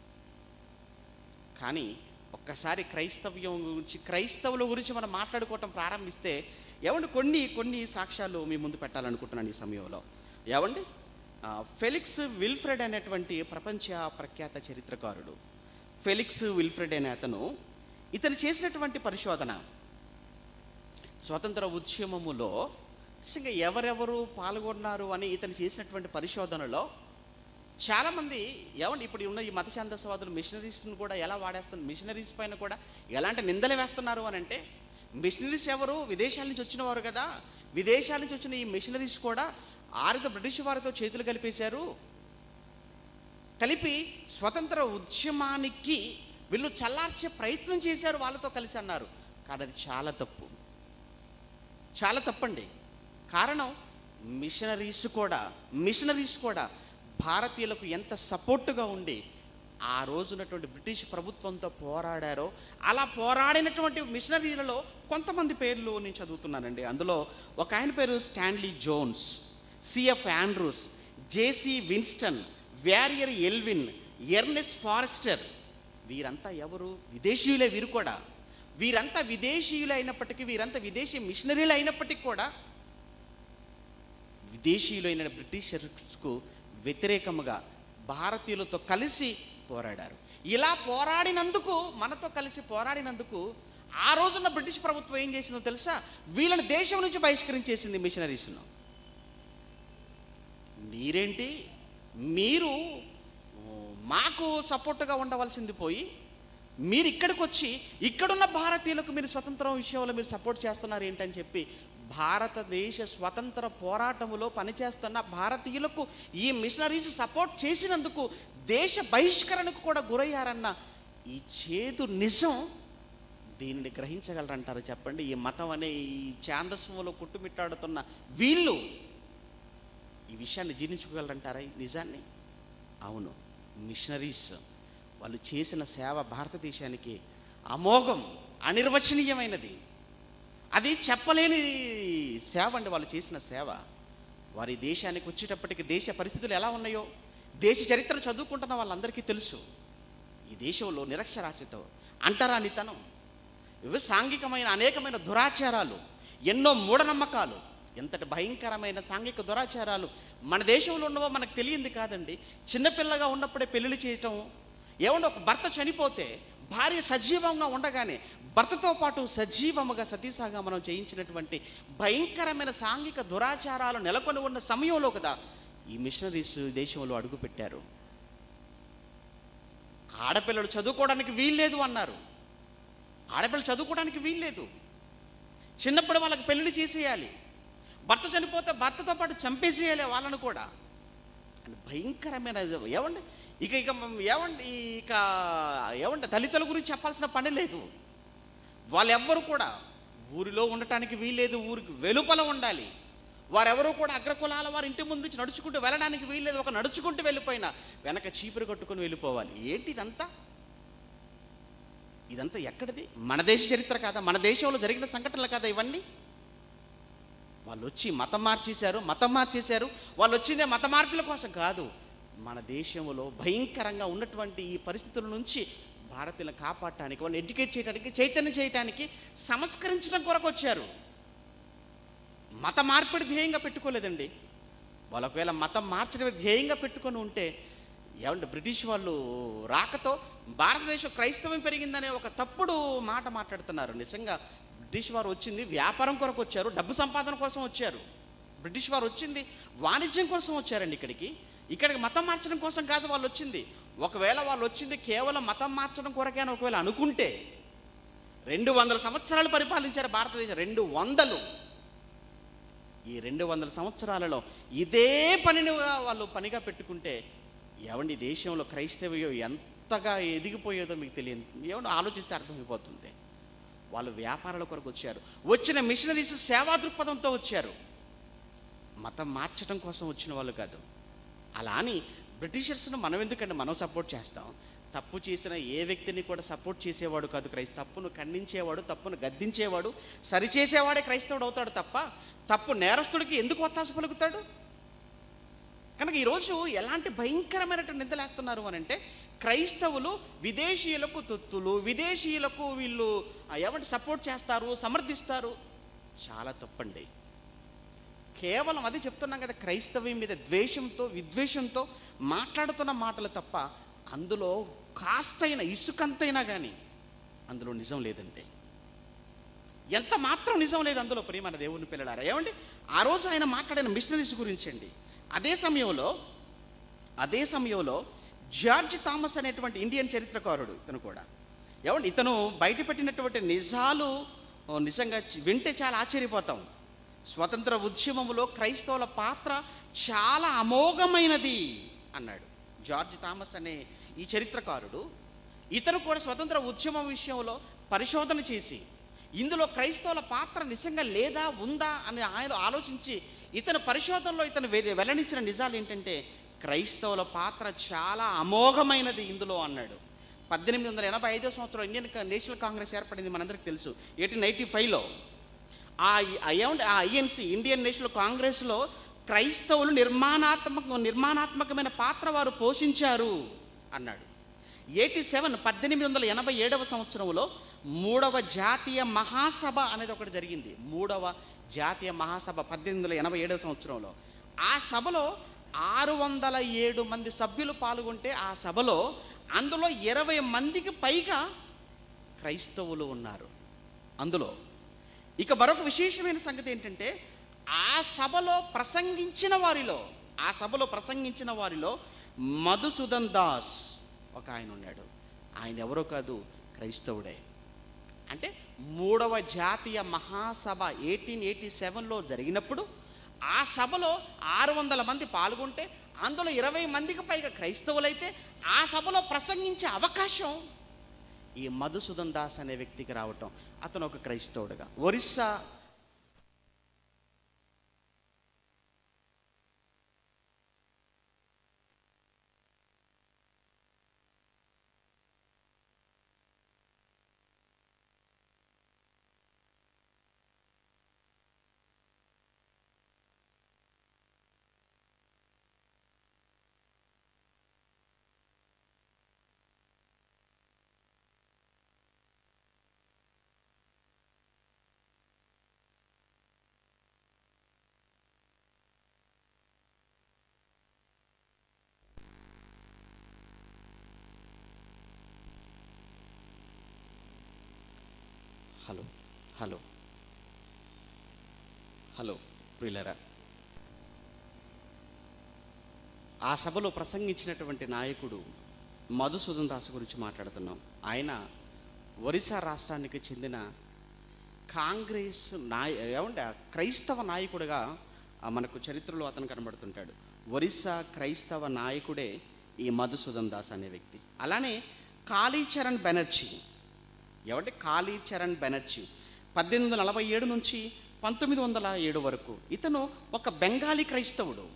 కానీ ఒక్కసారి క్రైస్తవ్యం గురించి క్రైస్తవుల గురించి మనం మాట్లాడుకోవటం ప్రారంభిస్తే ఏమండి కొన్ని కొన్ని సాక్ష్యాలు మీ ముందు పెట్టాలనుకుంటున్నాను ఈ సమయంలో ఏమండి ఆ, ఫెలిక్స్ విల్ఫ్రెడ్ అనేటువంటి ప్రపంచ ప్రఖ్యాత చరిత్రకారుడు ఫెలిక్స్ విల్ఫ్రెడ్ అనే అతను ఇతను చేసినటువంటి పరిశోధన స్వతంత్ర ఉద్యమములో నిజంగా ఎవరెవరు పాల్గొన్నారు అని ఇతను చేసినటువంటి పరిశోధనలో చాలామంది ఏమండి ఇప్పుడు ఉన్న ఈ మత ఛాందసవాదులు మిషనరీస్ని కూడా ఎలా వాడేస్తుంది మిషనరీస్ పైన కూడా ఎలాంటి నిందలు వేస్తున్నారు అని అంటే మిషనరీస్ ఎవరు విదేశాల నుంచి వచ్చిన వారు కదా విదేశాల నుంచి వచ్చిన ఈ మిషనరీస్ కూడా ఆరుత బ్రిటిష్ వారితో చేతులు కలిపేశారు కలిపి స్వతంత్ర ఉద్యమానికి వీళ్ళు చల్లార్చే ప్రయత్నం చేశారు వాళ్ళతో కలిసి అన్నారు కానీ అది చాలా తప్పు చాలా తప్పండి కారణం మిషనరీస్ కూడా మిషనరీస్ కూడా భారతీయులకు ఎంత సపోర్టుగా ఉండి ఆ రోజున్నటువంటి బ్రిటిష్ ప్రభుత్వంతో పోరాడారో అలా పోరాడినటువంటి మిషనరీలలో కొంతమంది పేర్లు నేను చదువుతున్నానండి అందులో ఒక ఆయన పేరు Stanley Jones CF Andrews JC Winston Verrier Elwin Ernest Forrester వీరంతా ఎవరు విదేశీయులే వీరు కూడా వీరంతా విదేశీయులు అయినప్పటికీ వీరంతా విదేశీ మిషనరీలు అయినప్పటికీ కూడా విదేశీయులైన బ్రిటిషర్స్కు వ్యతిరేకముగా భారతీయులతో కలిసి పోరాడారు ఇలా పోరాడినందుకు మనతో కలిసి పోరాడినందుకు ఆ రోజున్న బ్రిటిష్ ప్రభుత్వం ఏం చేసిందో తెలుసా వీళ్ళని దేశం నుంచి బహిష్కరించేసింది మిషనరీస్ను మీరేంటి మీరు ఓ, మాకు సపోర్ట్గా ఉండవలసింది పోయి మీరు ఇక్కడికి వచ్చి ఇక్కడున్న భారతీయులకు మీరు స్వతంత్రం విషయంలో మీరు సపోర్ట్ చేస్తున్నారు ఏంటని చెప్పి భారతదేశ స్వతంత్ర పోరాటములో పనిచేస్తున్న భారతీయులకు ఈ మిషనరీస్ సపోర్ట్ చేసినందుకు దేశ బహిష్కరణకు కూడా గురయ్యారన్న ఈ చేదు నిజం దీనిని గ్రహించగలరంటారు చెప్పండి ఈ మతం అనే ఈ ఛాందస్వంలో కుట్టుమిట్టాడుతున్న వీళ్ళు ఈ విషయాన్ని జీర్ణించుకోగలరంటారా ఈ నిజాన్ని అవును మిషనరీస్ వాళ్ళు చేసిన సేవ భారతదేశానికి అమోఘం అనిర్వచనీయమైనది అది చెప్పలేని సేవ అండి వాళ్ళు చేసిన సేవ వారి దేశానికి వచ్చేటప్పటికి దేశ పరిస్థితులు ఎలా ఉన్నాయో దేశ చరిత్ర చదువుకుంటున్న వాళ్ళందరికీ తెలుసు ఈ దేశంలో నిరక్షరాస్యత అంటరానితనం ఇవి సాంఘికమైన అనేకమైన దురాచారాలు ఎన్నో మూఢనమ్మకాలు ఎంతటి భయంకరమైన సాంఘిక దురాచారాలు మన దేశంలో ఉన్నవో మనకు తెలియంది కాదండి చిన్నపిల్లగా ఉన్నప్పుడే పెళ్లిళ్ళు చేయటం ఏమన్నా ఒక భర్త చనిపోతే భార్య సజీవంగా ఉండగానే భర్తతో పాటు సజీవముగా సతీసాగా మనం చేయించినటువంటి భయంకరమైన సాంఘిక దురాచారాలు నెలకొని ఉన్న సమయంలో కదా ఈ మిషనరీస్ దేశంలో అడుగుపెట్టారు ఆడపిల్లలు చదువుకోవడానికి వీల్లేదు అన్నారు ఆడపిల్లలు చదువుకోవడానికి వీల్లేదు చిన్నప్పుడు వాళ్ళకి పెళ్లి చేసేయాలి భర్త చనిపోతే భర్తతో పాటు చంపేసేయాలి వాళ్ళను కూడా అని భయంకరమైన ఏమండి ఇక ఇక మ- ఏమండి ఇక ఏమండి దళితుల గురించి చెప్పాల్సిన పని లేదు వాళ్ళెవ్వరు కూడా ఊరిలో ఉండటానికి వీల్లేదు ఊరికి వెలుపల ఉండాలి వారెవరూ కూడా అగ్రకులాల వారి ఇంటి ముందు నుంచి నడుచుకుంటూ వెళ్ళడానికి వీల్లేదు ఒక నడుచుకుంటూ వెళ్ళిపోయినా వెనక చీపురు కట్టుకొని వెళ్ళిపోవాలి ఏంటి ఇదంతా ఇదంతా ఎక్కడిది మన దేశ చరిత్ర కాదా మన దేశంలో జరిగిన సంఘటనలు కాదా ఇవన్నీ వాళ్ళు వచ్చి మతం మార్చేశారు మతం మార్చేశారు వాళ్ళు వచ్చిందే మత మార్పుల కోసం కాదు మన దేశంలో భయంకరంగా ఉన్నటువంటి ఈ పరిస్థితుల నుంచి భారతీయులను కాపాడటానికి వాళ్ళని ఎడ్యుకేట్ చేయడానికి చైతన్యం చేయడానికి సంస్కరించడం కొరకు వచ్చారు మత మార్పిడి ధ్యేయంగా పెట్టుకోలేదండి వాళ్ళు ఒకవేళ మతం మార్చడం ధ్యేయంగా పెట్టుకొని ఉంటే ఏమంటే బ్రిటిష్ వాళ్ళు రాకతో భారతదేశం క్రైస్తవం పెరిగిందనే ఒక తప్పుడు మాట మాట్లాడుతున్నారు నిజంగా బ్రిటిష్ వారు వచ్చింది వ్యాపారం కొరకు వచ్చారు డబ్బు సంపాదన కోసం వచ్చారు బ్రిటిష్ వారు వచ్చింది వాణిజ్యం కోసం వచ్చారండి ఇక్కడికి ఇక్కడికి మతం మార్చడం కోసం కాదు వాళ్ళు వచ్చింది ఒకవేళ వాళ్ళు వచ్చింది కేవలం మతం మార్చడం కొరకే అని ఒకవేళ అనుకుంటే రెండు వందల సంవత్సరాలు పరిపాలించారు భారతదేశం రెండు వందలు ఈ రెండు వందల సంవత్సరాలలో ఇదే పనిని వాళ్ళు పనిగా పెట్టుకుంటే ఏమండి దేశంలో క్రైస్తవ్యం ఎంతగా ఎదిగిపోయేదో మీకు తెలియదు ఏమన్నా ఆలోచిస్తే అర్థమైపోతుంది వాళ్ళు వ్యాపారాల కొరకు వచ్చారు వచ్చిన మిషనరీస్ సేవా దృక్పథంతో వచ్చారు మతం మార్చడం కోసం వచ్చిన వాళ్ళు కాదు అలా అని బ్రిటిషర్స్ను మనం ఎందుకంటే మనం సపోర్ట్ చేస్తాం తప్పు చేసిన ఏ వ్యక్తిని కూడా సపోర్ట్ చేసేవాడు కాదు క్రైస్త తప్పును ఖండించేవాడు తప్పును గద్దించేవాడు సరిచేసేవాడే క్రైస్తవుడు అవుతాడు తప్ప తప్పు నేరస్తుడికి ఎందుకు ఒత్తాస పలుకుతాడు కనుక ఈరోజు ఎలాంటి భయంకరమైనటువంటి నిందలేస్తున్నారు అని అంటే క్రైస్తవులు విదేశీయులకు తొత్తులు విదేశీయులకు వీళ్ళు ఆ, ఏమంటే సపోర్ట్ చేస్తారు సమర్థిస్తారు చాలా తప్పండి కేవలం అది చెప్తున్నాం కదా క్రైస్తవ్యం మీద ద్వేషంతో విద్వేషంతో మాట్లాడుతున్న మాటలు తప్ప అందులో కాస్తైన ఇసుకంతైనా కానీ అందులో నిజం లేదండి ఎంత మాత్రం నిజం లేదు అందులో ప్రియమైన దేవుని పిల్లలారా ఏమండి ఆ రోజు ఆయన మాట్లాడిన మిషనరీస్ గురించి అండి అదే సమయంలో అదే సమయంలో జార్జ్ థామస్ అనేటువంటి ఇండియన్ చరిత్రకారుడు ఇతను కూడా ఏమండి ఇతను బయటపెట్టినటువంటి నిజాలు ఓ, నిజంగా చి- వింటే చాలా ఆశ్చర్యపోతాం స్వతంత్ర ఉద్యమంలో క్రైస్తవుల పాత్ర చాలా అమోఘమైనది అన్నాడు జార్జ్ థామస్ అనే ఈ చరిత్రకారుడు ఇతను కూడా స్వతంత్ర ఉద్యమం విషయంలో పరిశోధన చేసి ఇందులో క్రైస్తవుల పాత్ర నిజంగా లేదా ఉందా అని ఆయన ఆలోచించి ఇతని పరిశోధనలో ఇతను వె- వెల్లడించిన నిజాలు ఏంటంటే క్రైస్తవుల పాత్ర చాలా అమోఘమైనది ఇందులో అన్నాడు పద్దెనిమిది వందల ఎనభై ఐదో సంవత్సరం ఇండియన్ కా- నేషనల్ కాంగ్రెస్ ఏర్పడింది మనందరికీ తెలుసు ఎయిటీన్ ఎయిటీ ఫైవ్లో ఆ ఆ ఏమంటే ఆ ఐఎన్సి ఇండియన్ నేషనల్ కాంగ్రెస్లో క్రైస్తవులు నిర్మాణాత్మక నిర్మాణాత్మకమైన పాత్ర వారు పోషించారు అన్నాడు ఎయిటీ సెవెన్ పద్దెనిమిది వందల ఎనభై ఏడవ సంవత్సరంలో మూడవ జాతీయ మహాసభ అనేది ఒకటి జరిగింది మూడవ జాతీయ మహాసభ పద్దెనిమిది వందల ఎనభై ఏడవ సంవత్సరంలో ఆ సభలో ఆరు వందల ఏడు మంది సభ్యులు పాల్గొంటే ఆ సభలో అందులో ఇరవై మందికి పైగా క్రైస్తవులు ఉన్నారు అందులో ఇక మరొక విశేషమైన సంగతి ఏంటంటే ఆ సభలో ప్రసంగించిన వారిలో ఆ సభలో ప్రసంగించిన వారిలో మధుసూదన్ దాస్ ఒక ఆయన ఉన్నాడు ఆయన ఎవరో కాదు క్రైస్తవుడే అంటే మూడవ జాతీయ మహాసభ ఎయిటీన్ ఎయిటీ సెవెన్లో జరిగినప్పుడు ఆ సభలో ఆరు వందల మంది పాల్గొంటే అందులో ఇరవై మందికి పైగా క్రైస్తవులైతే ఆ సభలో ప్రసంగించే అవకాశం ఈ మధుసూదన్ దాస్ అనే వ్యక్తికి రావటం అతను ఒక క్రైస్తవుడుగా ఒరిస్సా హలో హలో హలో ప్రియులరా ఆ సభలో ప్రసంగించినటువంటి నాయకుడు మధుసూదన్ దాస్ గురించి మాట్లాడుతున్నాం ఆయన ఒరిస్సా రాష్ట్రానికి చెందిన కాంగ్రెస్ నాయ ఏమంటే ఆ క్రైస్తవ నాయకుడిగా ఆ మనకు చరిత్రలో అతను కనబడుతుంటాడు ఒరిస్సా క్రైస్తవ నాయకుడే ఈ మధుసూదన్ దాస్ అనే వ్యక్తి అలానే కాళీచరణ్ బెనర్జీ ఎవరంటే కాళీచరణ్ బెనర్జీ పద్దెనిమిది వందల నలభై ఏడు నుంచి పంతొమ్మిది వందల ఏడు వరకు ఇతను ఒక బెంగాలీ క్రైస్తవుడు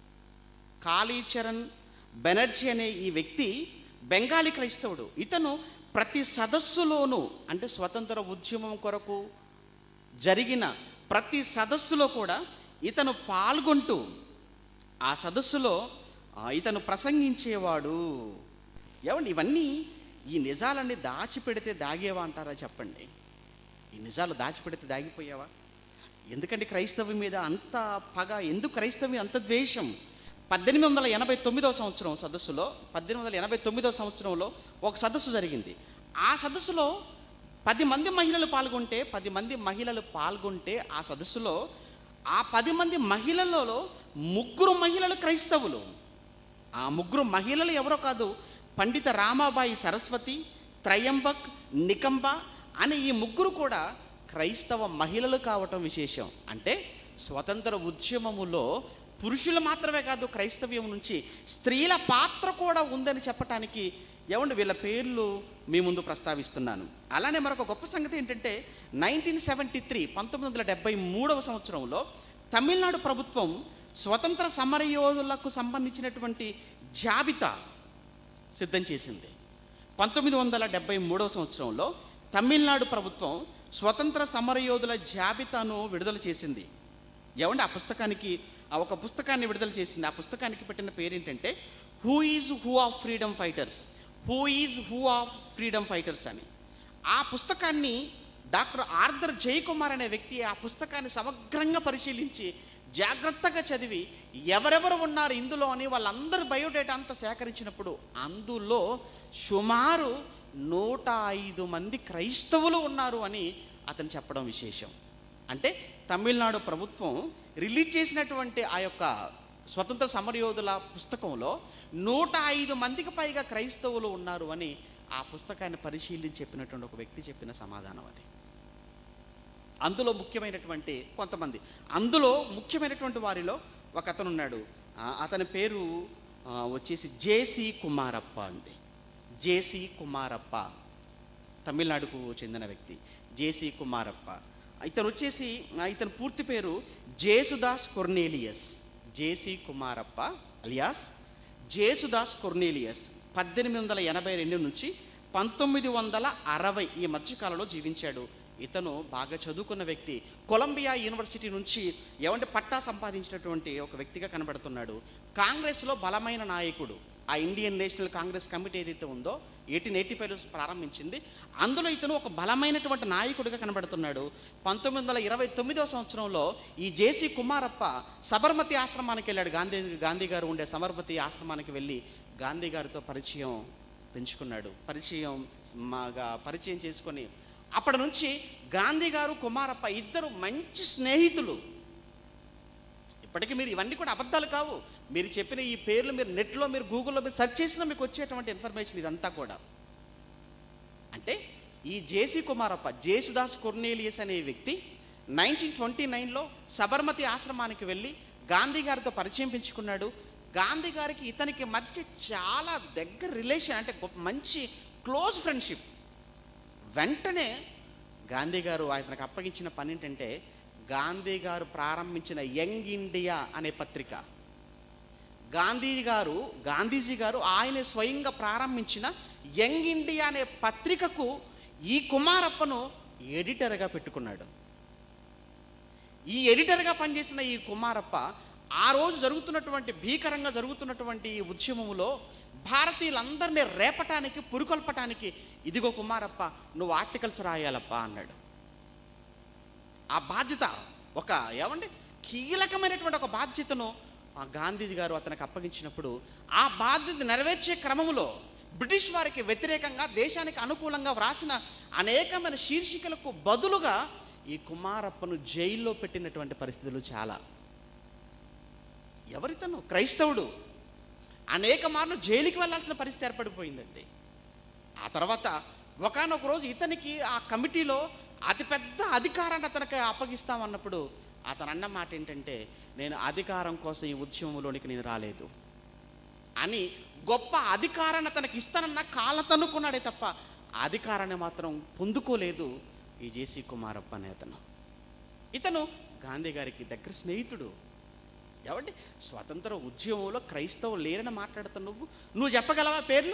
కాళీచరణ్ బెనర్జీ అనే ఈ వ్యక్తి బెంగాలీ క్రైస్తవుడు ఇతను ప్రతి సదస్సులోనూ అంటే స్వతంత్ర ఉద్యమం కొరకు జరిగిన ప్రతి సదస్సులో కూడా ఇతను పాల్గొంటూ ఆ సదస్సులో ఆ, ఇతను ప్రసంగించేవాడు ఏమండి ఇవన్నీ ఈ నిజాలన్నీ దాచిపెడితే దాగేవా అంటారా చెప్పండి ఈ నిజాలు దాచిపెడితే దాగిపోయావా ఎందుకంటే క్రైస్తవం మీద అంత పగ ఎందుకు క్రైస్తవం అంత ద్వేషం పద్దెనిమిది వందల ఎనభై తొమ్మిదవ సంవత్సరం సదస్సులో పద్దెనిమిది వందల ఎనభై తొమ్మిదవ సంవత్సరంలో ఒక సదస్సు జరిగింది ఆ సదస్సులో పది మంది మహిళలు పాల్గొంటే పది మంది మహిళలు పాల్గొంటే ఆ సదస్సులో ఆ పది మంది మహిళలలో ముగ్గురు మహిళలు క్రైస్తవులు ఆ ముగ్గురు మహిళలు ఎవరో కాదు పండిత రామాబాయి సరస్వతి త్రయంబక్ నికంబ అని ఈ ముగ్గురు కూడా క్రైస్తవ మహిళలు కావటం విశేషం అంటే స్వతంత్ర ఉద్యమములో పురుషులు మాత్రమే కాదు క్రైస్తవ్యం నుంచి స్త్రీల పాత్ర కూడా ఉందని చెప్పటానికి ఏమండి వీళ్ళ పేర్లు మీ ముందు ప్రస్తావిస్తున్నాను అలానే మరొక గొప్ప సంగతి ఏంటంటే నైన్టీన్ సెవెంటీ త్రీ పంతొమ్మిది వందల డెబ్బై మూడవ సంవత్సరంలో తమిళనాడు ప్రభుత్వం స్వతంత్ర సమరయోధులకు సంబంధించినటువంటి జాబితా సిద్ధం చేసింది పంతొమ్మిది వందల డెబ్బై మూడవ సంవత్సరంలో తమిళనాడు ప్రభుత్వం స్వతంత్ర సమరయోధుల జాబితాను విడుదల చేసింది ఏమంటే ఆ పుస్తకానికి ఆ ఒక పుస్తకాన్ని విడుదల చేసింది ఆ పుస్తకానికి పెట్టిన పేరు ఏంటంటే who is who of freedom fighters who is who of freedom fighters అని ఆ పుస్తకాన్ని డాక్టర్ ఆర్థర్ జయకుమార్ అనే వ్యక్తి ఆ పుస్తకాన్ని సమగ్రంగా పరిశీలించి జాగ్రత్తగా చదివి ఎవరెవరు ఉన్నారు ఇందులో అని వాళ్ళందరి బయోడేటా అంతా సేకరించినప్పుడు అందులో సుమారు నూట ఐదు మంది క్రైస్తవులు ఉన్నారు అని అతను చెప్పడం విశేషం అంటే తమిళనాడు ప్రభుత్వం రిలీజ్ చేసినటువంటి ఆ యొక్క స్వతంత్ర సమరయోధుల పుస్తకంలో నూట ఐదు మందికి పైగా క్రైస్తవులు ఉన్నారు అని ఆ పుస్తకాన్ని పరిశీలించి చెప్పినటువంటి ఒక వ్యక్తి చెప్పిన సమాధానం అది అందులో ముఖ్యమైనటువంటి కొంతమంది అందులో ముఖ్యమైనటువంటి వారిలో ఒక అతను ఉన్నాడు ఆ, అతని పేరు ఆ, వచ్చేసి జేసి కుమారప్ప అండి జేసి కుమారప్ప తమిళనాడుకు చెందిన వ్యక్తి జేసి కుమారప్ప ఇతను వచ్చేసి ఆ, ఇతని పూర్తి పేరు Jesudas Cornelius JC Kumarappa alias Jesudas Cornelius పద్దెనిమిది వందల ఎనభై రెండు నుంచి పంతొమ్మిది వందల అరవై ఈ మధ్యకాలంలో జీవించాడు ఇతను బాగా చదువుకున్న వ్యక్తి కొలంబియా యూనివర్సిటీ నుంచి ఏమంటే పట్టా సంపాదించినటువంటి ఒక వ్యక్తిగా కనబడుతున్నాడు కాంగ్రెస్లో బలమైన నాయకుడు ఆ ఇండియన్ నేషనల్ కాంగ్రెస్ కమిటీ ఏదైతే ఉందో ఎయిటీన్ ఎయిటీ ఫైవ్లో ప్రారంభించింది అందులో ఇతను ఒక బలమైనటువంటి నాయకుడిగా కనబడుతున్నాడు పంతొమ్మిది వందల ఇరవై తొమ్మిదవ సంవత్సరంలో ఈ జేసీ కుమారప్ప సబర్మతి ఆశ్రమానికి వెళ్ళాడు గాంధీ గాంధీ గారు ఉండే సబర్మతి ఆశ్రమానికి వెళ్ళి గాంధీ గారితో పరిచయం పెంచుకున్నాడు పరిచయం మాగా పరిచయం చేసుకొని అప్పటి నుంచి గాంధీ గారు కుమారప్ప ఇద్దరు మంచి స్నేహితులు ఇప్పటికీ మీరు ఇవన్నీ కూడా అబద్ధాలు కావు మీరు చెప్పిన ఈ పేర్లు మీరు నెట్లో మీరు గూగుల్లో మీరు సెర్చ్ చేసినా మీకు వచ్చేటువంటి ఇన్ఫర్మేషన్ ఇదంతా కూడా అంటే ఈ జేసీ కుమారప్ప జేసుదాస్ కొర్నేలియస్ అనే వ్యక్తి నైన్టీన్ ట్వంటీ నైన్లో సబర్మతి ఆశ్రమానికి వెళ్ళి గాంధీ గారితో పరిచయం పెంచుకున్నాడు గాంధీ గారికి ఇతనికి మధ్య చాలా దగ్గర రిలేషన్ అంటే గొప్ప మంచి క్లోజ్ ఫ్రెండ్షిప్ వెంటనే గాంధీ గారు ఆయనకు అప్పగించిన పని ఏంటంటే గాంధీ గారు ప్రారంభించిన యంగ్ ఇండియా అనే పత్రిక గాంధీ గారు గాంధీజీ గారు ఆయన స్వయంగా ప్రారంభించిన యంగ్ ఇండియా అనే పత్రికకు ఈ కుమారప్పను ఎడిటర్గా పెట్టుకున్నాడు ఈ ఎడిటర్గా పనిచేసిన ఈ కుమారప్ప ఆ రోజు జరుగుతున్నటువంటి భీకరంగా జరుగుతున్నటువంటి ఈ ఉద్యమంలో భారతీయులందరినీ రేపటానికి పురుకొల్పటానికి ఇదిగో కుమారప్ప నువ్వు ఆర్టికల్స్ రాయాలప్ప అన్నాడు ఆ బాధ్యత ఒక ఏమండి కీలకమైనటువంటి ఒక బాధ్యతను ఆ గాంధీజీ గారు అతనికి అప్పగించినప్పుడు ఆ బాధ్యత నెరవేర్చే క్రమంలో బ్రిటిష్ వారికి వ్యతిరేకంగా దేశానికి అనుకూలంగా వ్రాసిన అనేకమైన శీర్షికలకు బదులుగా ఈ కుమారప్పను జైల్లో పెట్టినటువంటి పరిస్థితులు చాలా ఎవరితను క్రైస్తవుడు అనేక మార్లు జైలుకి వెళ్ళాల్సిన పరిస్థితి ఏర్పడిపోయిందండి ఆ తర్వాత ఒకనొక రోజు ఇతనికి ఆ కమిటీలో అతిపెద్ద అధికారాన్ని అతనికి అప్పగిస్తామన్నప్పుడు అతను అన్న మాట ఏంటంటే నేను అధికారం కోసం ఈ ఉద్యమంలోనికి నేను రాలేదు అని గొప్ప అధికారాన్ని అతనికి ఇస్తానన్న కాళ్ళ తన్నుకున్నాడే తప్ప ఆ అధికారాన్ని మాత్రం పొందుకోలేదు ఈ జేసీ కుమారప్ప అనే అతను ఇతను గాంధీ గారికి దగ్గర స్నేహితుడు ఏమంటే స్వతంత్ర ఉద్యమంలో క్రైస్తవులు లేరని మాట్లాడుతావు నువ్వు నువ్వు చెప్పగలవా పేర్లు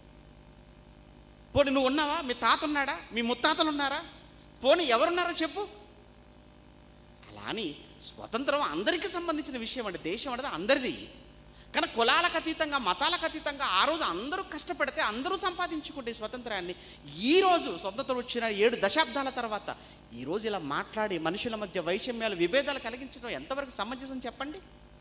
పోనీ నువ్వు ఉన్నావా మీ తాత ఉన్నాడా మీ ముత్తాతలు ఉన్నారా పోనీ ఎవరున్నారో చెప్పు అలా అని స్వతంత్రం అందరికీ సంబంధించిన విషయం అంటే దేశం అనేది అందరిది కానీ కులాలకు అతీతంగా మతాలకు అతీతంగా ఆ రోజు అందరూ కష్టపడితే అందరూ సంపాదించుకుంటే ఈ స్వతంత్రాన్ని ఈ రోజు స్వతంత్రం వచ్చిన ఏడు దశాబ్దాల తర్వాత ఈ రోజు ఇలా మాట్లాడి మనుషుల మధ్య వైషమ్యాలు విభేదాలు కలిగించడం ఎంతవరకు సమంజసం చెప్పండి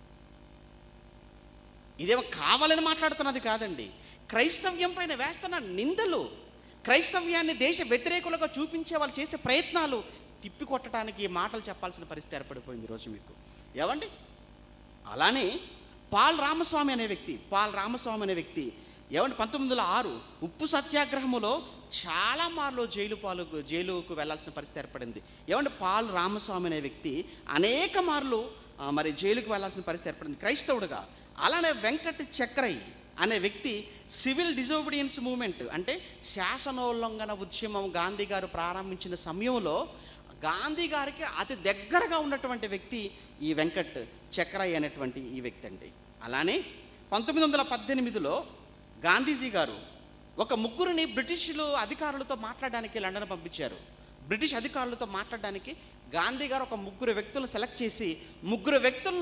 ఇదేమో కావాలని మాట్లాడుతున్నది కాదండి క్రైస్తవ్యం పైన వేస్తున్న నిందలు క్రైస్తవ్యాన్ని దేశ వ్యతిరేకులుగా చూపించే వాళ్ళు చేసే ప్రయత్నాలు తిప్పికొట్టడానికి ఈ మాటలు చెప్పాల్సిన పరిస్థితి ఏర్పడిపోయింది ఈరోజు మీకు ఏమండి అలానే పాల్ రామస్వామి అనే వ్యక్తి పాల్ రామస్వామి అనే వ్యక్తి ఏమంటే పంతొమ్మిది వందల ఆరు ఉప్పు సత్యాగ్రహములో చాలా మార్లు జైలు పాలు జైలుకు వెళ్ళాల్సిన పరిస్థితి ఏర్పడింది ఏమంటే పాల్ రామస్వామి అనే వ్యక్తి అనేక మార్లు ఆ, మరి జైలుకు వెళ్ళాల్సిన పరిస్థితి ఏర్పడింది క్రైస్తవుడుగా అలానే వెంకట చక్రయ్య అనే వ్యక్తి సివిల్ డిజోబిడియన్స్ మూమెంట్ అంటే శాసనోల్లంఘన ఉద్యమం గాంధీ గారు ప్రారంభించిన సమయంలో గాంధీ గారికి అతి దగ్గరగా ఉన్నటువంటి వ్యక్తి ఈ వెంకట్ చక్రయ్య అనేటువంటి ఈ వ్యక్తి అండి అలానే పంతొమ్మిది వందల పద్దెనిమిదిలో గాంధీజీ గారు ఒక ముగ్గురిని బ్రిటిష్లు అధికారులతో మాట్లాడడానికి లండన్ పంపించారు బ్రిటిష్ అధికారులతో మాట్లాడడానికి గాంధీ గారు ఒక ముగ్గురు వ్యక్తులను సెలెక్ట్ చేసి ముగ్గురు వ్యక్తులను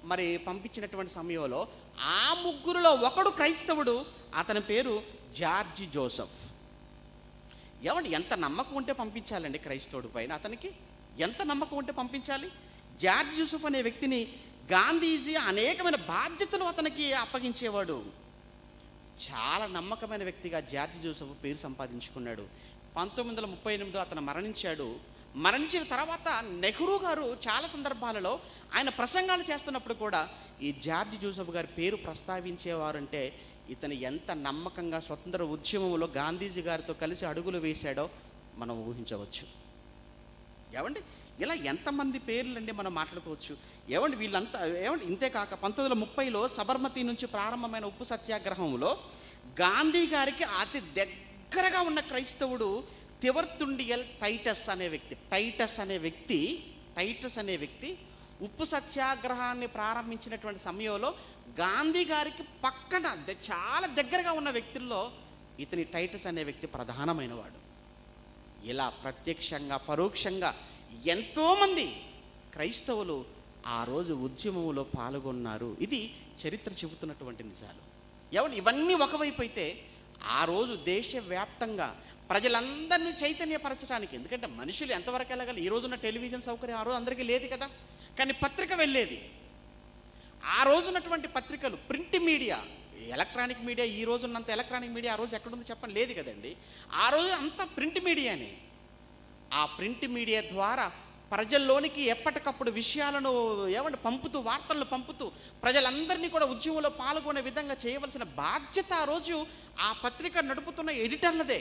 మరి పంపించినటువంటి సమయంలో ఆ ముగ్గురులో ఒకడు క్రైస్తవుడు అతని పేరు జార్జి జోసఫ్ ఏమండి ఎంత నమ్మకం ఉంటే పంపించాలండి క్రైస్తవుడి పైన అతనికి ఎంత నమ్మకం ఉంటే పంపించాలి జార్జ్ యూసుఫ్ అనే వ్యక్తిని గాంధీజీ అనేకమైన బాధ్యతలు అతనికి అప్పగించేవాడు చాలా నమ్మకమైన వ్యక్తిగా జార్జ్ జోసెఫ్ పేరు సంపాదించుకున్నాడు పంతొమ్మిది వందల ముప్పై ఎనిమిదిలో అతను మరణించాడు మరణించిన తర్వాత నెహ్రూ గారు చాలా సందర్భాలలో ఆయన ప్రసంగాలు చేస్తున్నప్పుడు కూడా ఈ జార్జ్ జోసెఫ్ గారి పేరు ప్రస్తావించేవారంటే ఇతను ఎంత నమ్మకంగా స్వతంత్ర ఉద్యమంలో గాంధీజీ గారితో కలిసి అడుగులు వేశాడో మనం ఊహించవచ్చు ఏమండి ఇలా ఎంతమంది పేర్లండి మనం మాట్లాడుకోవచ్చు ఏమండి వీళ్ళంతా ఏమండి ఇంతే కాక పంతొమ్మిది వందల ముప్పైలో సబర్మతి నుంచి ప్రారంభమైన ఉప్పు సత్యాగ్రహంలో గాంధీ గారికి అతి దగ్గరగా ఉన్న క్రైస్తవుడు తివర్తుండియల్ టైటస్ అనే వ్యక్తి టైటస్ అనే వ్యక్తి టైటస్ అనే వ్యక్తి ఉప్పు సత్యాగ్రహాన్ని ప్రారంభించినటువంటి సమయంలో గాంధీ గారికి పక్కన ద- చాలా దగ్గరగా ఉన్న వ్యక్తుల్లో ఇతని టైటస్ అనే వ్యక్తి ప్రధానమైన వాడు ఇలా ప్రత్యక్షంగా పరోక్షంగా ఎంతోమంది క్రైస్తవులు ఆ రోజు ఉద్యమంలో పాల్గొన్నారు ఇది చరిత్ర చెబుతున్నటువంటి నిజాలు ఎవరు ఇవన్నీ ఒకవైపు అయితే ఆ రోజు దేశవ్యాప్తంగా ప్రజలందరినీ చైతన్యపరచడానికి ఎందుకంటే మనుషులు ఎంతవరకు వెళ్ళగలరు ఈ రోజున్న టెలివిజన్ సౌకర్యం ఆ రోజు అందరికీ లేదు కదా కానీ పత్రిక వెళ్ళేది ఆ రోజున్నటువంటి పత్రికలు ప్రింట్ మీడియా ఎలక్ట్రానిక్ మీడియా ఈ రోజు ఉన్నంత ఎలక్ట్రానిక్ మీడియా ఆ రోజు ఎక్కడుందో చెప్పండి లేదు కదండి ఆ రోజు అంతా ప్రింట్ మీడియానే ఆ ప్రింట్ మీడియా ద్వారా ప్రజల్లోనికి ఎప్పటికప్పుడు విషయాలను ఏమంటే పంపుతూ వార్తలను పంపుతూ ప్రజలందరినీ కూడా ఉద్యమంలో పాల్గొనే విధంగా చేయవలసిన బాధ్యత ఆ రోజు ఆ పత్రిక నడుపుతున్న ఎడిటర్లదే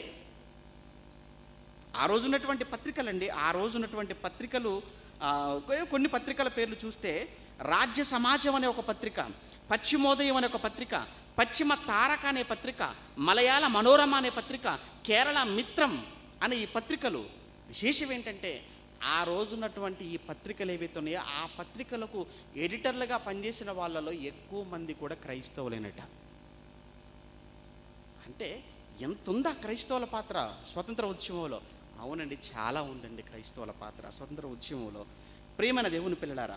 ఆ రోజు ఉన్నటువంటి పత్రికలండి ఆ రోజు ఉన్నటువంటి పత్రికలు ఆ, కొ- కొన్ని పత్రికల పేర్లు చూస్తే రాజ్య సమాజం అనే ఒక పత్రిక పశ్చిమోదయం అనే ఒక పత్రిక పశ్చిమ తారక అనే పత్రిక మలయాళ మనోరమ అనే పత్రిక కేరళ మిత్రం అనే ఈ పత్రికలు విశేషం ఏంటంటే ఆ రోజున్నటువంటి ఈ పత్రికలు ఏవైతే ఉన్నాయో ఆ పత్రికలకు ఎడిటర్లుగా పనిచేసిన వాళ్ళలో ఎక్కువ మంది కూడా క్రైస్తవులేనట అంటే ఎంత ఉందా క్రైస్తవుల పాత్ర స్వతంత్ర ఉద్యమంలో అవునండి చాలా ఉందండి క్రైస్తవుల పాత్ర స్వతంత్ర ఉద్యమంలో ప్రియమైన దేవుని పిల్లలారా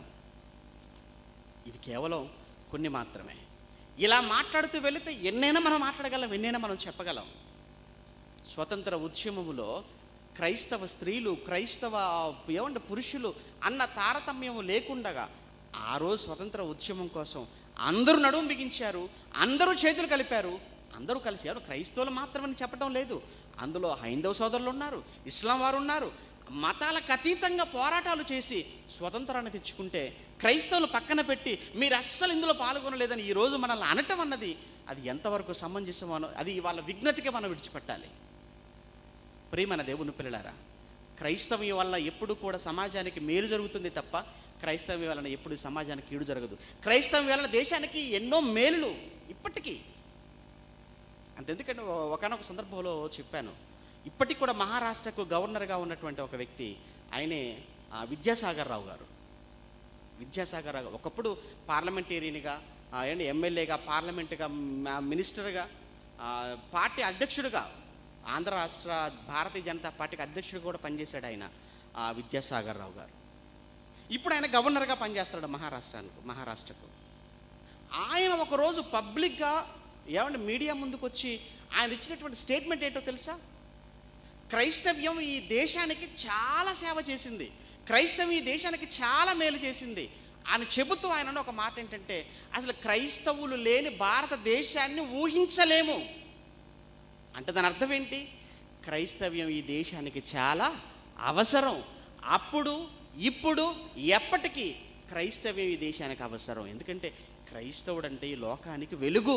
ఇవి కేవలం కొన్ని మాత్రమే ఇలా మాట్లాడుతూ వెళితే ఎన్నైనా మనం మాట్లాడగలం ఎన్నైనా మనం చెప్పగలం స్వతంత్ర ఉద్యమములో క్రైస్తవ స్త్రీలు క్రైస్తవ ఏమంటే పురుషులు అన్న తారతమ్యం లేకుండగా ఆ రోజు స్వతంత్ర ఉద్యమం కోసం అందరూ నడుము బిగించారు అందరూ చేతులు కలిపారు అందరూ కలిసి ఎవరు క్రైస్తవులు మాత్రమని చెప్పడం లేదు అందులో హైందవ సోదరులు ఉన్నారు ఇస్లాం వారు ఉన్నారు మతాలకు అతీతంగా పోరాటాలు చేసి స్వతంత్రాన్ని తెచ్చుకుంటే క్రైస్తవులు పక్కన పెట్టి మీరు అస్సలు ఇందులో పాల్గొనలేదని ఈరోజు మనల్ని అనటం అన్నది అది ఎంతవరకు సమంజసమో అది వాళ్ళ విఘ్నతకి మనం విడిచిపెట్టాలి ప్రియమైన దేవుని పిల్లలారా క్రైస్తవ్యం వల్ల ఎప్పుడు కూడా సమాజానికి మేలు జరుగుతుంది తప్ప క్రైస్తవ్యం వలన ఎప్పుడు సమాజానికి కీడు జరగదు క్రైస్తవం వలన దేశానికి ఎన్నో మేలులు ఇప్పటికీ అంతెందుకంటే ఒకనొక సందర్భంలో చెప్పాను ఇప్పటికి కూడా మహారాష్ట్రకు గవర్నర్గా ఉన్నటువంటి ఒక వ్యక్తి ఆయనే ఆ, విద్యాసాగర్ రావు గారు విద్యాసాగర్ రావు ఒకప్పుడు పార్లమెంటేరియన్గా ఆ, ఏంటి ఎమ్మెల్యేగా పార్లమెంటుగా మ- మినిస్టర్గా ఆ, పార్టీ అధ్యక్షుడిగా ఆంధ్ర రాష్ట్ర భారతీయ జనతా పార్టీకి అధ్యక్షుడు కూడా పనిచేశాడు ఆయన ఆ, విద్యాసాగర్ రావు గారు ఇప్పుడు ఆయన గవర్నర్గా పనిచేస్తాడు మహారాష్ట్రానికి మహారాష్ట్రకు ఆయన ఒకరోజు పబ్లిక్గా ఏమంటే మీడియా ముందుకు వచ్చి ఆయన ఇచ్చినటువంటి స్టేట్మెంట్ ఏంటో తెలుసా క్రైస్తవ్యం ఈ దేశానికి చాలా సేవ చేసింది క్రైస్తవం ఈ దేశానికి చాలా మేలు చేసింది అని చెబుతూ ఆయన ఒక మాట ఏంటంటే అసలు క్రైస్తవులు లేని భారతదేశాన్ని ఊహించలేము అంటే దాని అర్థం ఏంటి క్రైస్తవ్యం ఈ దేశానికి చాలా అవసరం అప్పుడు ఇప్పుడు ఎప్పటికీ క్రైస్తవ్యం ఈ దేశానికి అవసరం ఎందుకంటే క్రైస్తవుడు అంటే ఈ లోకానికి వెలుగు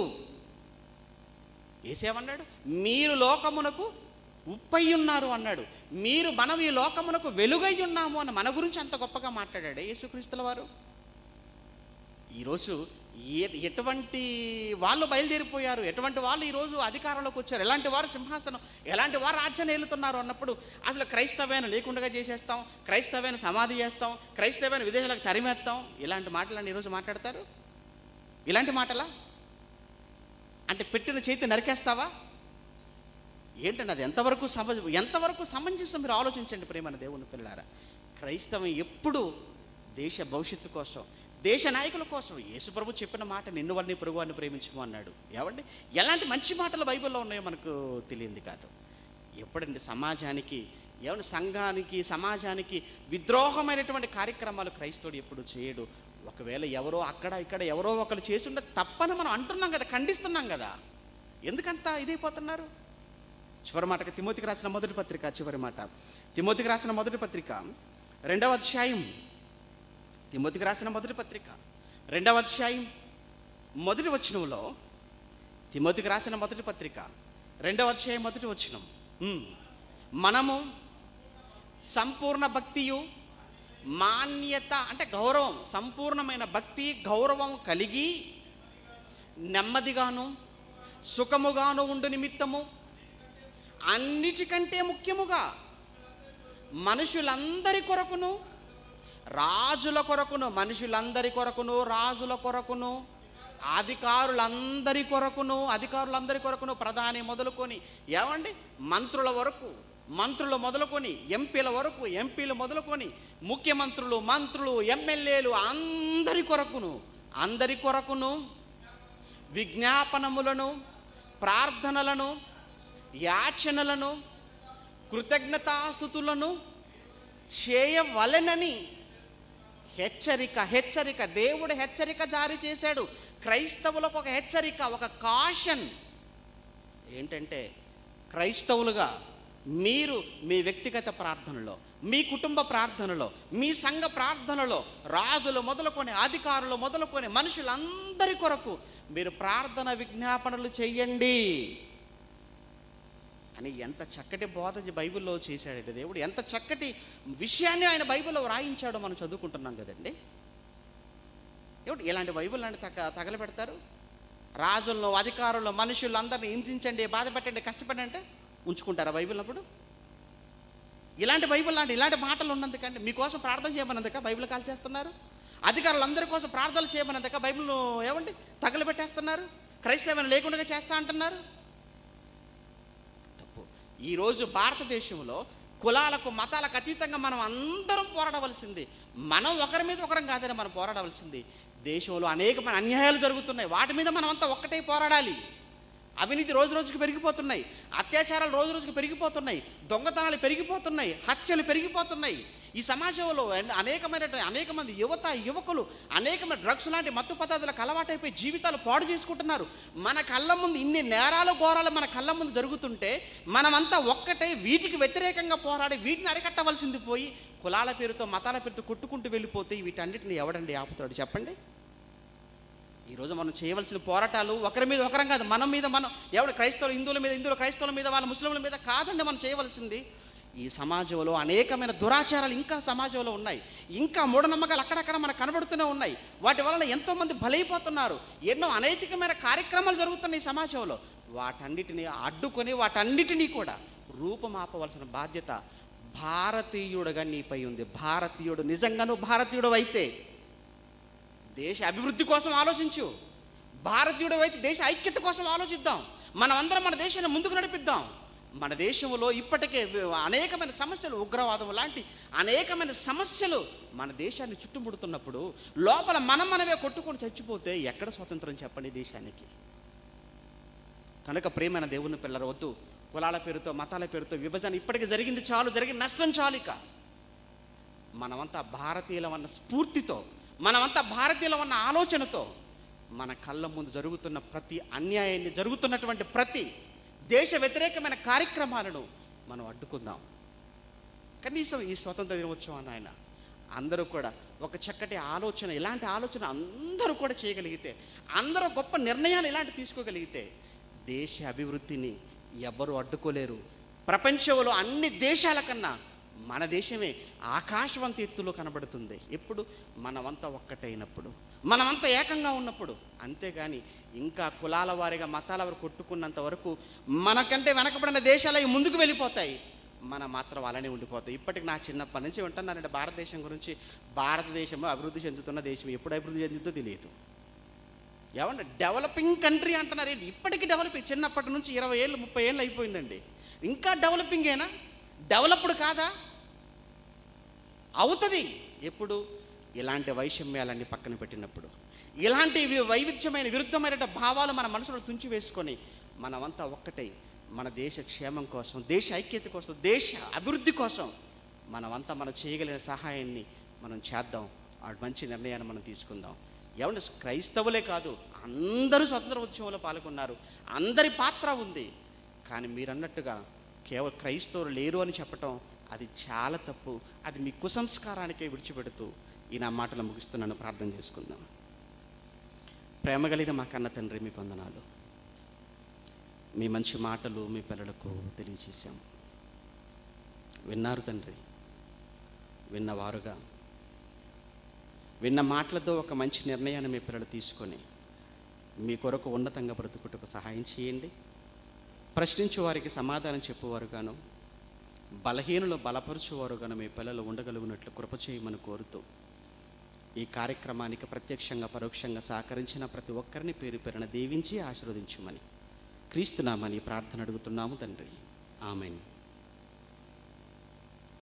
ఏసేమన్నాడు మీరు లోకమునకు ఉప్పై ఉన్నారు అన్నాడు మీరు మనం ఈ లోకమునకు వెలుగై ఉన్నాము అని మన గురించి అంత గొప్పగా మాట్లాడాడు యేసుక్రీస్తుల వారు ఈరోజు ఏ ఎటువంటి వాళ్ళు బయలుదేరిపోయారు ఎటువంటి వాళ్ళు ఈరోజు అధికారంలోకి వచ్చారు ఎలాంటి వారు సింహాసనం ఎలాంటి వారు రాజ్యాన్ని ఏలుతున్నారు అన్నప్పుడు అసలు క్రైస్తవ్యాన్ని లేకుండా చేసేస్తాం క్రైస్తవ్యాన్ని సమాధి చేస్తాం క్రైస్తవ్యాన్ని విదేశాలకు తరిమేస్తాం ఇలాంటి మాటలన్నీ ఈరోజు మాట్లాడతారు ఇలాంటి మాటలా అంటే పెట్టిన చేతి నరికేస్తావా ఏంటండి అది ఎంతవరకు సమ ఎంతవరకు సమంజసం మీరు ఆలోచించండి ప్రేమన దేవుని పిల్లారా క్రైస్తవం ఎప్పుడు దేశ భవిష్యత్తు కోసం దేశ నాయకుల కోసం యేసు ప్రభు చెప్పిన మాట నిన్ను వారిని పొరుగు వారిని ప్రేమించము అన్నాడు ఏమండి ఎలాంటి మంచి మాటలు బైబిల్లో ఉన్నాయో మనకు తెలియంది కాదు ఎప్పుడండి సమాజానికి ఏమన్నా సంఘానికి సమాజానికి విద్రోహమైనటువంటి కార్యక్రమాలు క్రైస్తవుడు ఎప్పుడు చేయడు ఒకవేళ ఎవరో అక్కడ ఇక్కడ ఎవరో ఒకరు చేస్తుంటే తప్పని మనం అంటున్నాం కదా ఖండిస్తున్నాం కదా ఎందుకంత ఇదైపోతున్నారు చివరి మాటకి తిమోతికి రాసిన మొదటి పత్రిక చివరి మాట తిమోతికి రాసిన మొదటి పత్రిక రెండవ అధ్యాయం తిమోతికి రాసిన మొదటి పత్రిక రెండవ అధ్యాయం మొదటి వచనంలో తిమోతికి రాసిన మొదటి పత్రిక రెండవ అధ్యాయం మొదటి వచనం ఉమ్. మనము సంపూర్ణ భక్తియు మాన్యత అంటే గౌరవం సంపూర్ణమైన భక్తి గౌరవం కలిగి నెమ్మదిగాను సుఖముగాను ఉండు నిమిత్తము అన్నిటికంటే ముఖ్యముగా మనుషులందరి కొరకును రాజుల కొరకును మనుషులందరి కొరకును రాజుల కొరకును అధికారులందరి కొరకును అధికారులందరి కొరకును ప్రధాని మొదలుకొని ఏమండి మంత్రుల వరకు మంత్రులు మొదలుకొని ఎంపీల వరకు ఎంపీలు మొదలుకొని ముఖ్యమంత్రులు మంత్రులు ఎమ్మెల్యేలు అందరి కొరకును అందరి కొరకును విజ్ఞాపనములను ప్రార్థనలను యాచనలను కృతజ్ఞతాస్థుతులను చేయవలెనని హెచ్చరిక హెచ్చరిక దేవుడు హెచ్చరిక జారీ చేశాడు క్రైస్తవులకు ఒక హెచ్చరిక ఒక కాషన్ ఏంటంటే క్రైస్తవులుగా మీరు మీ వ్యక్తిగత ప్రార్థనలో మీ కుటుంబ ప్రార్థనలో మీ సంఘ ప్రార్థనలో రాజులు మొదలుకొని అధికారులు మొదలుకొని మనుషులందరి కొరకు మీరు ప్రార్థన విజ్ఞాపనలు చెయ్యండి అని ఎంత చక్కటి బోధ బైబిల్లో చేశాడండి దేవుడు ఎంత చక్కటి విషయాన్ని ఆయన బైబిల్లో వ్రాయించాడో మనం చదువుకుంటున్నాం కదండి ఏమిటి ఇలాంటి బైబిల్ లాంటి తగ తగలబెడతారు రాజులను అధికారులను మనుషులందరినీ హింసించండి బాధ పెట్టండి కష్టపడండి అంటే ఉంచుకుంటారా బైబిల్ అప్పుడు ఇలాంటి బైబిల్ లాంటి ఇలాంటి మాటలు ఉన్నందుకంటే మీకోసం ప్రార్థన చేయమన్నందుక బైబిల్ కాల్ చేస్తున్నారు అధికారులందరి కోసం ప్రార్థనలు చేయమన్నందుక బైబిల్ను ఏమండి తగలబెట్టేస్తున్నారు క్రైస్తవం లేకుండా చేస్తా అంటున్నారు తప్పు ఈరోజు భారతదేశంలో కులాలకు మతాలకు అతీతంగా మనం అందరం పోరాడవలసింది మనం ఒకరి మీద ఒకరం కాదని మనం పోరాడవలసింది దేశంలో అనేకమైన అన్యాయాలు జరుగుతున్నాయి వాటి మీద మనం అంతా ఒక్కటే పోరాడాలి అవినీతి రోజు రోజుకి పెరిగిపోతున్నాయి అత్యాచారాలు రోజు రోజుకి పెరిగిపోతున్నాయి దొంగతనాలు పెరిగిపోతున్నాయి హత్యలు పెరిగిపోతున్నాయి ఈ సమాజంలో అన్- అనేకమైన అనేక మంది యువత యువకులు అనేకమైన డ్రగ్స్ లాంటి మత్తు పదార్థాలకు అలవాటైపోయి జీవితాలు పాడు చేసుకుంటున్నారు మన కళ్ళ ముందు ఇన్ని నేరాలు ఘోరాలు మన కళ్ళ ముందు జరుగుతుంటే మనమంతా ఒక్కటే వీటికి వ్యతిరేకంగా పోరాడి వీటిని అరికట్టవలసింది పోయి కులాల పేరుతో మతాల పేరుతో కొట్టుకుంటూ వెళ్ళిపోతే వీటన్నిటిని ఎవడండి ఆపుతాడు చెప్పండి ఈరోజు మనం చేయవలసిన పోరాటాలు ఒకరి మీద ఒకరం కాదు మన మీద మనం ఎవరు క్రైస్తవులు హిందువుల మీద హిందువుల క్రైస్తవుల మీద వాళ్ళ ముస్లింల మీద కాదండి మనం చేయవలసింది ఈ సమాజంలో అనేకమైన దురాచారాలు ఇంకా సమాజంలో ఉన్నాయి ఇంకా మూఢనమ్మకాలు అక్కడక్కడ మనకు కనబడుతూనే ఉన్నాయి వాటి వలన ఎంతోమంది బలైపోతున్నారు ఎన్నో అనైతికమైన కార్యక్రమాలు జరుగుతున్నాయి ఈ సమాజంలో వాటన్నిటిని అడ్డుకొని వాటన్నిటినీ కూడా రూపమాపవలసిన బాధ్యత భారతీయుడుగా నీపై ఉంది భారతీయుడు నిజంగా నువ్వు భారతీయుడు అయితే దేశ అభివృద్ధి కోసం ఆలోచించు భారతీయుడు అయితే దేశ ఐక్యత కోసం ఆలోచిద్దాం మనం అందరం మన దేశాన్ని ముందుకు నడిపిద్దాం మన దేశంలో ఇప్పటికే వి- అనేకమైన సమస్యలు ఉగ్రవాదం లాంటి అనేకమైన సమస్యలు మన దేశాన్ని చుట్టుముడుతున్నప్పుడు లోపల మనం మనమే కొట్టుకొని చచ్చిపోతే ఎక్కడ స్వతంత్రం చెప్పండి దేశానికి కనుక ప్రేమైన దేవుని పిల్లలు వద్దు కులాల పేరుతో మతాల పేరుతో విభజన ఇప్పటికి జరిగింది చాలు జరిగిన నష్టం చాలు ఇక మనమంతా భారతీయులం అన్న స్ఫూర్తితో మనమంతా భారతీయులం అన్న ఆలోచనతో మన కళ్ళ ముందు జరుగుతున్న ప్రతి అన్యాయాన్ని జరుగుతున్నటువంటి ప్రతి దేశ వ్యతిరేకమైన కార్యక్రమాలను మనం అడ్డుకుందాం కనీసం ఈ స్వతంత్ర దినోత్సవాన్ని ఆయన అందరూ కూడా ఒక చక్కటి ఆలోచన ఇలాంటి ఆలోచన అందరూ కూడా చేయగలిగితే అందరూ గొప్ప నిర్ణయాలు ఇలాంటి తీసుకోగలిగితే దేశ అభివృద్ధిని ఎవ్వరూ అడ్డుకోలేరు ప్రపంచంలో అన్ని దేశాల కన్నా మన దేశమే ఆకాశవంత ఎత్తులో కనబడుతుంది ఎప్పుడు మనమంతా ఒక్కటైనప్పుడు మనమంతా ఏకంగా ఉన్నప్పుడు అంతేగాని ఇంకా కులాల వారిగా మతాల వారు కొట్టుకున్నంత వరకు మనకంటే వెనకబడిన దేశాలు అవి ముందుకు వెళ్ళిపోతాయి మన మాత్రం అలానే ఉండిపోతాయి ఇప్పటికి నా చిన్నప్పటి నుంచి వింటున్నానంటే భారతదేశం గురించి భారతదేశం అభివృద్ధి చెందుతున్న దేశం ఎప్పుడు అభివృద్ధి చెందుతుందో తెలియదు ఏమంటే డెవలపింగ్ కంట్రీ అంటున్నారు ఏంటి ఇప్పటికీ డెవలపింగ్ చిన్నప్పటి నుంచి ఇరవై ఏళ్ళు ముప్పై ఏళ్ళు అయిపోయిందండి ఇంకా డెవలపింగేనా డెవలప్డ్ కాదా అవుతుంది ఎప్పుడు ఇలాంటి వైషమ్యాలన్నీ పక్కన పెట్టినప్పుడు ఇలాంటి వి- వైవిధ్యమైన విరుద్ధమైన భావాలు మన మనసులో తుంచి వేసుకొని మనమంతా ఒక్కటై మన దేశ క్షేమం కోసం దేశ ఐక్యత కోసం దేశ అభివృద్ధి కోసం మనమంతా మనం చేయగలిగిన సహాయాన్ని మనం చేద్దాం ఆ మంచి నిర్ణయాన్ని మనం తీసుకుందాం ఏమంటే క్రైస్తవులే కాదు అందరూ స్వతంత్ర ఉద్యమంలో పాల్గొన్నారు అందరి పాత్ర ఉంది కానీ మీరు అన్నట్టుగా కేవలం క్రైస్తవులు లేరు అని చెప్పటం అది చాలా తప్పు అది మీ కుసంస్కారానికే విడిచిపెడుతూ ఈ నా మాటలు ముగిస్తున్నాను ప్రార్థన చేసుకుందాం ప్రేమ కలిగిన మా కన్న తండ్రి మీ వందనాలు మీ మంచి మాటలు మీ పిల్లలకు తెలియజేశాం విన్నారు తండ్రి విన్నవారుగా విన్న మాటలతో ఒక మంచి నిర్ణయాన్ని మీ పిల్లలు తీసుకొని మీ కొరకు ఉన్నతంగా బ్రతుకుటకు సహాయం చేయండి ప్రశ్నించు వారికి సమాధానం చెప్పువారుగాను బలహీనులు బలపరుచువారుగాను మీ పిల్లలు ఉండగలుగునట్లు కృప చేయమని కోరుతూ ఈ కార్యక్రమానికి ప్రత్యక్షంగా పరోక్షంగా సహకరించిన ప్రతి ఒక్కరిని పేరు పేరున దీవించి ఆశీర్వదించుమని క్రీస్తునామని ప్రార్థన అడుగుతున్నాము తండ్రి ఆమెన్